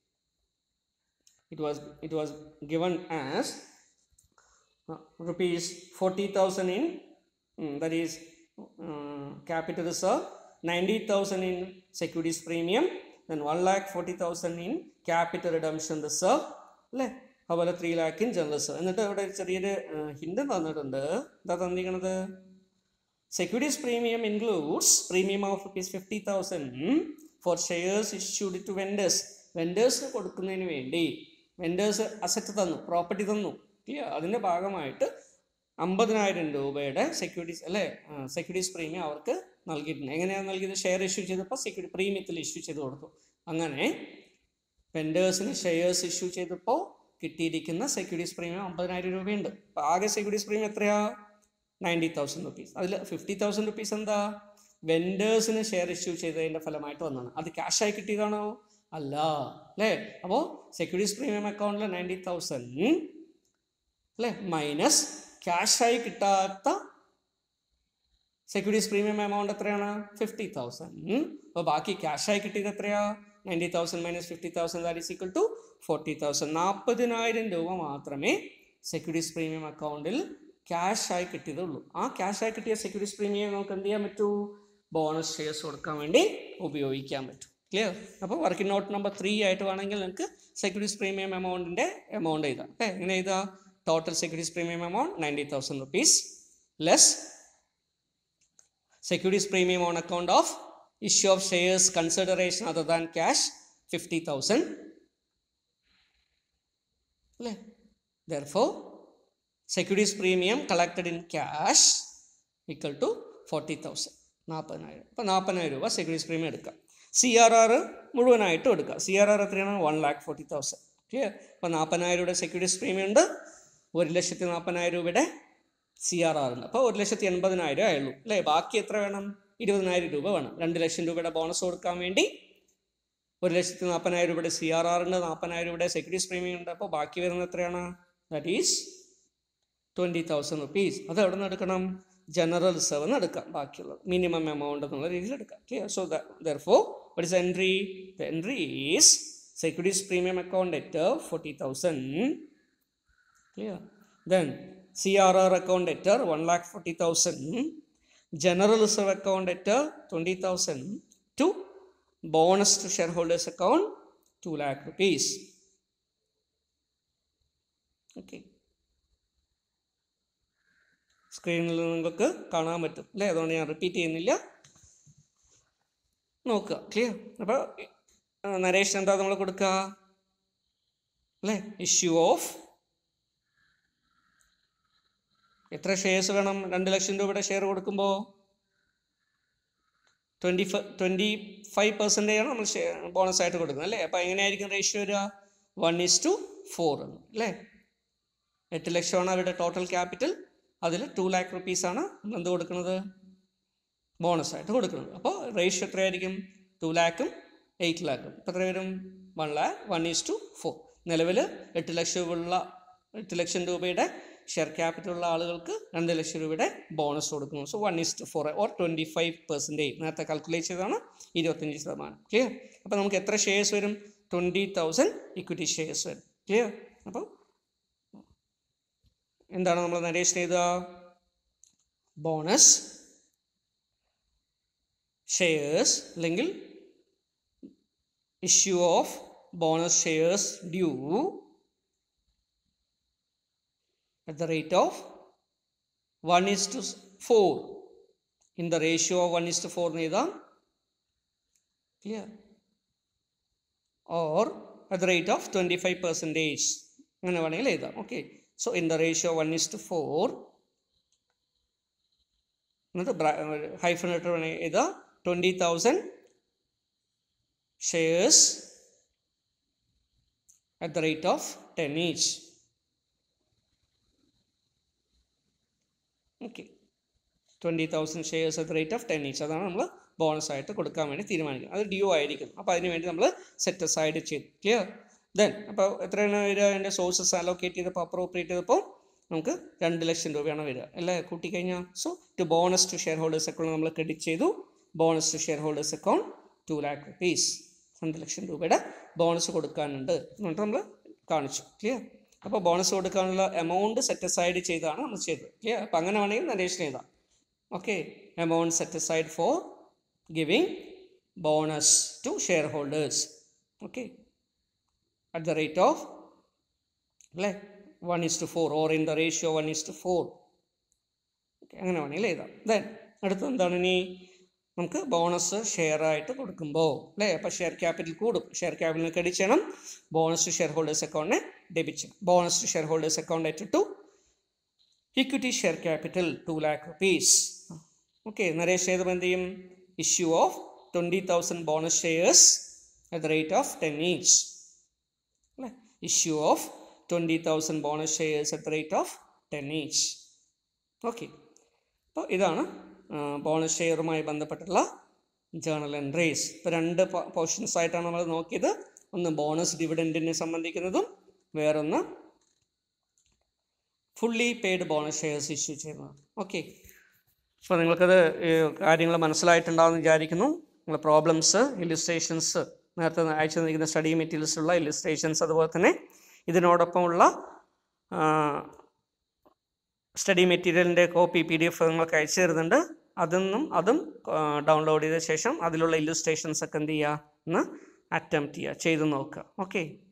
[SPEAKER 1] it was it was given as rupees 40,000 in mm, that is uh, capital reserve 90,000 in securities premium then 1 lakh 40,000 in capital redemption reserve അല്ലേ അതുപോലെ three lakh in general reserve എന്നിട്ട് ഇവിടെ ഒരു ചെറിയൊരു ഹിൻഡ് തന്നിട്ടുണ്ട് എന്താ തന്നിരിക്കുന്നത് securities premium includes premium of rupees fifty thousand for shares issued to vendors വെൻഡേഴ്സിന് കൊടുക്കുന്നതിന് വേണ്ടി വെൻഡേഴ്സ് അസറ്റ് തന്നു പ്രോപ്പർട്ടി തന്നു ക്ലിയർ അതിൻ്റെ ഭാഗമായിട്ട് അമ്പതിനായിരം രൂപയുടെ സെക്യൂരിറ്റീസ് അല്ലേ സെക്യൂരിറ്റീസ് പ്രീമിയം അവർക്ക് നൽകിയിട്ടുണ്ട് എങ്ങനെയാണ് നൽകിയത് ഷെയർ ഇഷ്യൂ ചെയ്തപ്പോൾ സെക്യൂരിറ്റി പ്രീമിയത്തിൽ ഇഷ്യൂ ചെയ്ത് കൊടുത്തു അങ്ങനെ വെൻഡേഴ്സിന് ഷെയർസ് ഇഷ്യൂ ചെയ്തപ്പോൾ കിട്ടിയിരിക്കുന്ന സെക്യൂരിറ്റീസ് പ്രീമിയം അമ്പതിനായിരം രൂപയുണ്ട് അപ്പോൾ ആകെ സെക്യൂരിറ്റീസ് പ്രീമിയം എത്രയാ നയൻറ്റി തൗസൻഡ് റുപ്പീസ് അതിൽ ഫിഫ്റ്റി തൗസൻഡ് റുപ്പീസ് എന്താ വെൻഡേഴ്സിന് ഷെയർ ഇഷ്യൂ ചെയ്തതിൻ്റെ ഫലമായിട്ട് വന്നതാണ് അത് ക്യാഷായി കിട്ടിയതാണോ അല്ല അല്ലേ അപ്പോൾ സെക്യൂരിറ്റീസ് പ്രീമിയം അക്കൗണ്ടിൽ നയൻറ്റി തൗസൻഡ് അല്ലേ മൈനസ് ക്യാഷായി കിട്ടാത്ത സെക്യൂരിറ്റീസ് പ്രീമിയം എമൗണ്ട് എത്രയാണ് ഫിഫ്റ്റി തൗസൻഡ് അപ്പോൾ ബാക്കി ക്യാഷായി കിട്ടിയത് എത്രയാ ninety thousand minus fifty thousand that is equal to forty thousand നാൽപ്പതിനായിരം രൂപ മാത്രമേ സെക്യൂരിറ്റീസ് പ്രീമിയം അക്കൗണ്ടിൽ ക്യാഷായി കിട്ടിയതുള്ളൂ ആ ക്യാഷായി കിട്ടിയ സെക്യൂരിറ്റീസ് പ്രീമിയം നമുക്ക് എന്ത് ചെയ്യാൻ പറ്റൂ ബോണസ് ഷെയർസ് കൊടുക്കാൻ വേണ്ടി ഉപയോഗിക്കാൻ പറ്റും ക്ലിയർ അപ്പോൾ വർക്കിംഗ് നോട്ട് നമ്പർ ത്രീ ആയിട്ട് വേണമെങ്കിൽ നിങ്ങൾക്ക് സെക്യൂരിറ്റീസ് പ്രീമിയം എമൗണ്ടിൻ്റെ എമൗണ്ട് എഴുതാം ഏ എങ്ങനെ എഴുതാം total securities premium amount ninety thousand rupees less securities premium on account of issue of shares consideration other than cash 50000 അല്ലേ therefore securities premium collected in cash equal to 40000 നാൽപ്പതിനായിരം അപ്പോൾ നാൽപ്പതിനായിരം രൂപ സെക്യൂരിറ്റീസ് പ്രീമിയം എടുക്കാം സി ആർ ആർ മുഴുവനായിട്ടും എടുക്കുക സി ആർ ആർ എത്രയാണ് one lakh forty thousand clear അപ്പോൾ നാൽപ്പതിനായിരം രൂപയുടെ സെക്യൂരിറ്റീസ് പ്രീമിയം ഉണ്ട് ഒരു ലക്ഷത്തി നാൽപ്പതിനായിരം രൂപയുടെ സി ആർ ആർ ഉണ്ട് അപ്പോൾ ഒരു ലക്ഷത്തി എൺപതിനായിരം ആയുള്ളൂ അല്ലേ ബാക്കി എത്ര വേണം ഇരുപതിനായിരം രൂപ വേണം രണ്ട് ലക്ഷം രൂപയുടെ ബോണസ് കൊടുക്കാൻ വേണ്ടി ഒരു ലക്ഷത്തി നാൽപ്പതിനായിരം രൂപയുടെ സി ആർ ആർ ഉണ്ട് നാൽപ്പതിനായിരം രൂപയുടെ സെക്യൂരിറ്റീസ് പ്രീമിയം ഉണ്ട് അപ്പോൾ ബാക്കി വരുന്നത് എത്രയാണ് that is twenty thousand rupees അത് എവിടെ നിന്ന് എടുക്കണം ജനറൽ റിസർവ് എന്ന് എടുക്കാം ബാക്കിയുള്ളത് മിനിമം എമൗണ്ട് എന്നുള്ള രീതിയിൽ എടുക്കാം clear so therefore what is entry the entry is securities premium account at forty thousand clear then CRR account debtor 1 lakh 40,000, general reserve account debtor 20,000 to bonus to share holders account two lakh rupees okay സ്ക്രീനിൽ നിങ്ങൾക്ക് കാണാൻ പറ്റും അല്ലേ അതുകൊണ്ട് ഞാൻ റിപ്പീറ്റ് ചെയ്യുന്നില്ല നോക്കുക ക്ലിയർ അപ്പോൾ നരേഷൻ എന്താ നമ്മൾ കൊടുക്കുക അല്ലേ ഇഷ്യൂ ഓഫ് എത്ര ഷെയർസ് വേണം രണ്ട് ലക്ഷം രൂപയുടെ ഷെയർ കൊടുക്കുമ്പോൾ twenty five twenty five percentage ആണ് നമ്മൾ ബോണസ് ആയിട്ട് കൊടുക്കുന്നത് അല്ലേ അപ്പോൾ എങ്ങനെയായിരിക്കും റേഷ്യോ വരിക വൺ ഈസ് ടു ഫോർ എന്ന് അല്ലേ എട്ട് ലക്ഷമാണ് അവരുടെ ടോട്ടൽ ക്യാപിറ്റൽ അതിൽ ടു ലാക്ക് റുപ്പീസാണ് നമ്മൾ എന്ത് കൊടുക്കുന്നത് ബോണസ് ആയിട്ട് കൊടുക്കുന്നത് അപ്പോൾ റേഷ്യോ എത്രയായിരിക്കും ടു ലാക്കും എയ്റ്റ് ലാക്കും ഇപ്പോൾ എത്ര വരും one lakh one is to four നിലവിൽ എട്ട് ലക്ഷം ഉള്ള എട്ട് ലക്ഷം രൂപയുടെ ഷെയർ ക്യാപിറ്റൽ ഉള്ള ആളുകൾക്ക് രണ്ട് ലക്ഷം രൂപയുടെ ബോണസ് കൊടുക്കുന്നു so one is to four or twenty five percentage നേരത്തെ കാൽക്കുലേറ്റ് ചെയ്തതാണ് ഇരുപത്തഞ്ച് ശതമാനം ക്ലിയർ അപ്പോൾ നമുക്ക് എത്ര ഷെയർസ് വരും ട്വൻറ്റി തൗസൻഡ് ഇക്വിറ്റി ഷെയർസ് വരും ക്ലിയർ അപ്പോൾ എന്താണ് നമ്മൾ നരേഷൻ ചെയ്ത ബോണസ് ഷെയർസ് അല്ലെങ്കിൽ issue of bonus shares due at the rate of 1 is to 4 in the ratio of 1 is to 4 എന്ന് എഴുതാം clear or at the rate of 25 percentage അങ്ങനെ വേണമെങ്കിൽ എഴുതാം okay so in the ratio one is to four എന്നിട്ട് ഹൈഫൺ ഇട്ട് വേണമെങ്കിൽ എഴുതാം twenty thousand shares at the rate of 10 each okay twenty thousand shares at rate of ten each അതാണ് നമ്മൾ ബോണസ് ആയിട്ട് കൊടുക്കാൻ വേണ്ടി തീരുമാനിക്കുന്നത് അത് ഡ്യൂ ആയിരിക്കും അപ്പോൾ അതിന് വേണ്ടി നമ്മൾ സെറ്റ് അസൈഡ് ചെയ്തു ക്ലിയർ ദെൻ അപ്പോൾ എത്രയാണ് വരിക അതിൻ്റെ സോഴ്സസ് അലോക്കേറ്റ് ചെയ്തപ്പോൾ അപ്രോപ്രിയേറ്റ് ചെയ്തപ്പോൾ നമുക്ക് രണ്ട് ലക്ഷം രൂപയാണ് വരിക അല്ലേ കൂട്ടിക്കഴിഞ്ഞാൽ so to bonus to share holders account നമ്മൾ ക്രെഡിറ്റ് ചെയ്തു bonus to share holders account two lakh rupees രണ്ട് ലക്ഷം രൂപയുടെ ബോണസ് കൊടുക്കാനുണ്ട് എന്നിട്ട് നമ്മൾ കാണിച്ചു ക്ലിയർ അപ്പോൾ ബോണസ് കൊടുക്കാനുള്ള എമൗണ്ട് സെറ്റ് അസൈഡ് ചെയ്താണ് നമ്മൾ ചെയ്തത് ക്ലിയർ അപ്പോൾ അങ്ങനെ വേണമെങ്കിൽ നരേഷൻ എഴുതാം okay amount set aside for giving bonus to share holders okay at the rate of അല്ലേ one is to four or in the ratio one is to four okay അങ്ങനെ വേണമെങ്കിൽ എഴുതാം ദെൻ അടുത്ത എന്താണ് ഇനി നമുക്ക് ബോണസ് ഷെയർ ആയിട്ട് കൊടുക്കുമ്പോൾ അല്ലേ അപ്പോൾ ഷെയർ ക്യാപിറ്റൽ കൂടും ഷെയർ ക്യാപിറ്റലിന് ക്രെഡിറ്റ് ചെയ്യണം ബോണസ് ടു ഷെയർ ഹോൾഡേഴ്സ് അക്കൗണ്ടിനെ ഡെബിറ്റ് ചെയ്യണം bonus to share holders account at to equity share capital two lakh rupees okay narration ചെയ്തപ്പോൾ എന്ത് ചെയ്യും issue of twenty thousand bonus shares at the rate of ten each അല്ലേ issue of twenty thousand bonus shares at the rate of ten each okay അപ്പോൾ ഇതാണ് ബോണസ് ഷെയറുമായി ബന്ധപ്പെട്ടുള്ള ജേണൽ എൻട്രീസ് ഇപ്പോൾ രണ്ട് പോർഷൻസ് ആയിട്ടാണ് നമ്മൾ നോക്കിയത് ഒന്ന് ബോണസ് ഡിവിഡൻറ്റിനെ സംബന്ധിക്കുന്നതും വേറൊന്ന് fully paid bonus shares issue ചെയ്യുന്നത് ഓക്കെ അപ്പോൾ നിങ്ങൾക്കത് കാര്യങ്ങൾ മനസ്സിലായിട്ടുണ്ടാകുമെന്ന് വിചാരിക്കുന്നു നിങ്ങളുടെ പ്രോബ്ലംസ് ഇല്ലുസ്ട്രേഷൻസ് നേരത്തെ അയച്ചു തന്നിരിക്കുന്ന സ്റ്റഡി മെറ്റീരിയൽസിലുള്ള ഇല്ലുസ്ട്രേഷൻസ് അതുപോലെ തന്നെ ഇതിനോടൊപ്പമുള്ള സ്റ്റഡി മെറ്റീരിയലിൻ്റെ കോപ്പി പി ഡി എഫ് നിങ്ങൾക്ക് അയച്ചു തരുന്നുണ്ട് അതൊന്നും അതും ഡൗൺലോഡ് ചെയ്ത ശേഷം അതിലുള്ള ഇല്ലുസ്ട്രേഷൻസ് ഒക്കെ എന്ത് ചെയ്യുക എന്ന് അറ്റംപ്റ്റ് ചെയ്യുക ചെയ്ത് നോക്കുക ഓക്കെ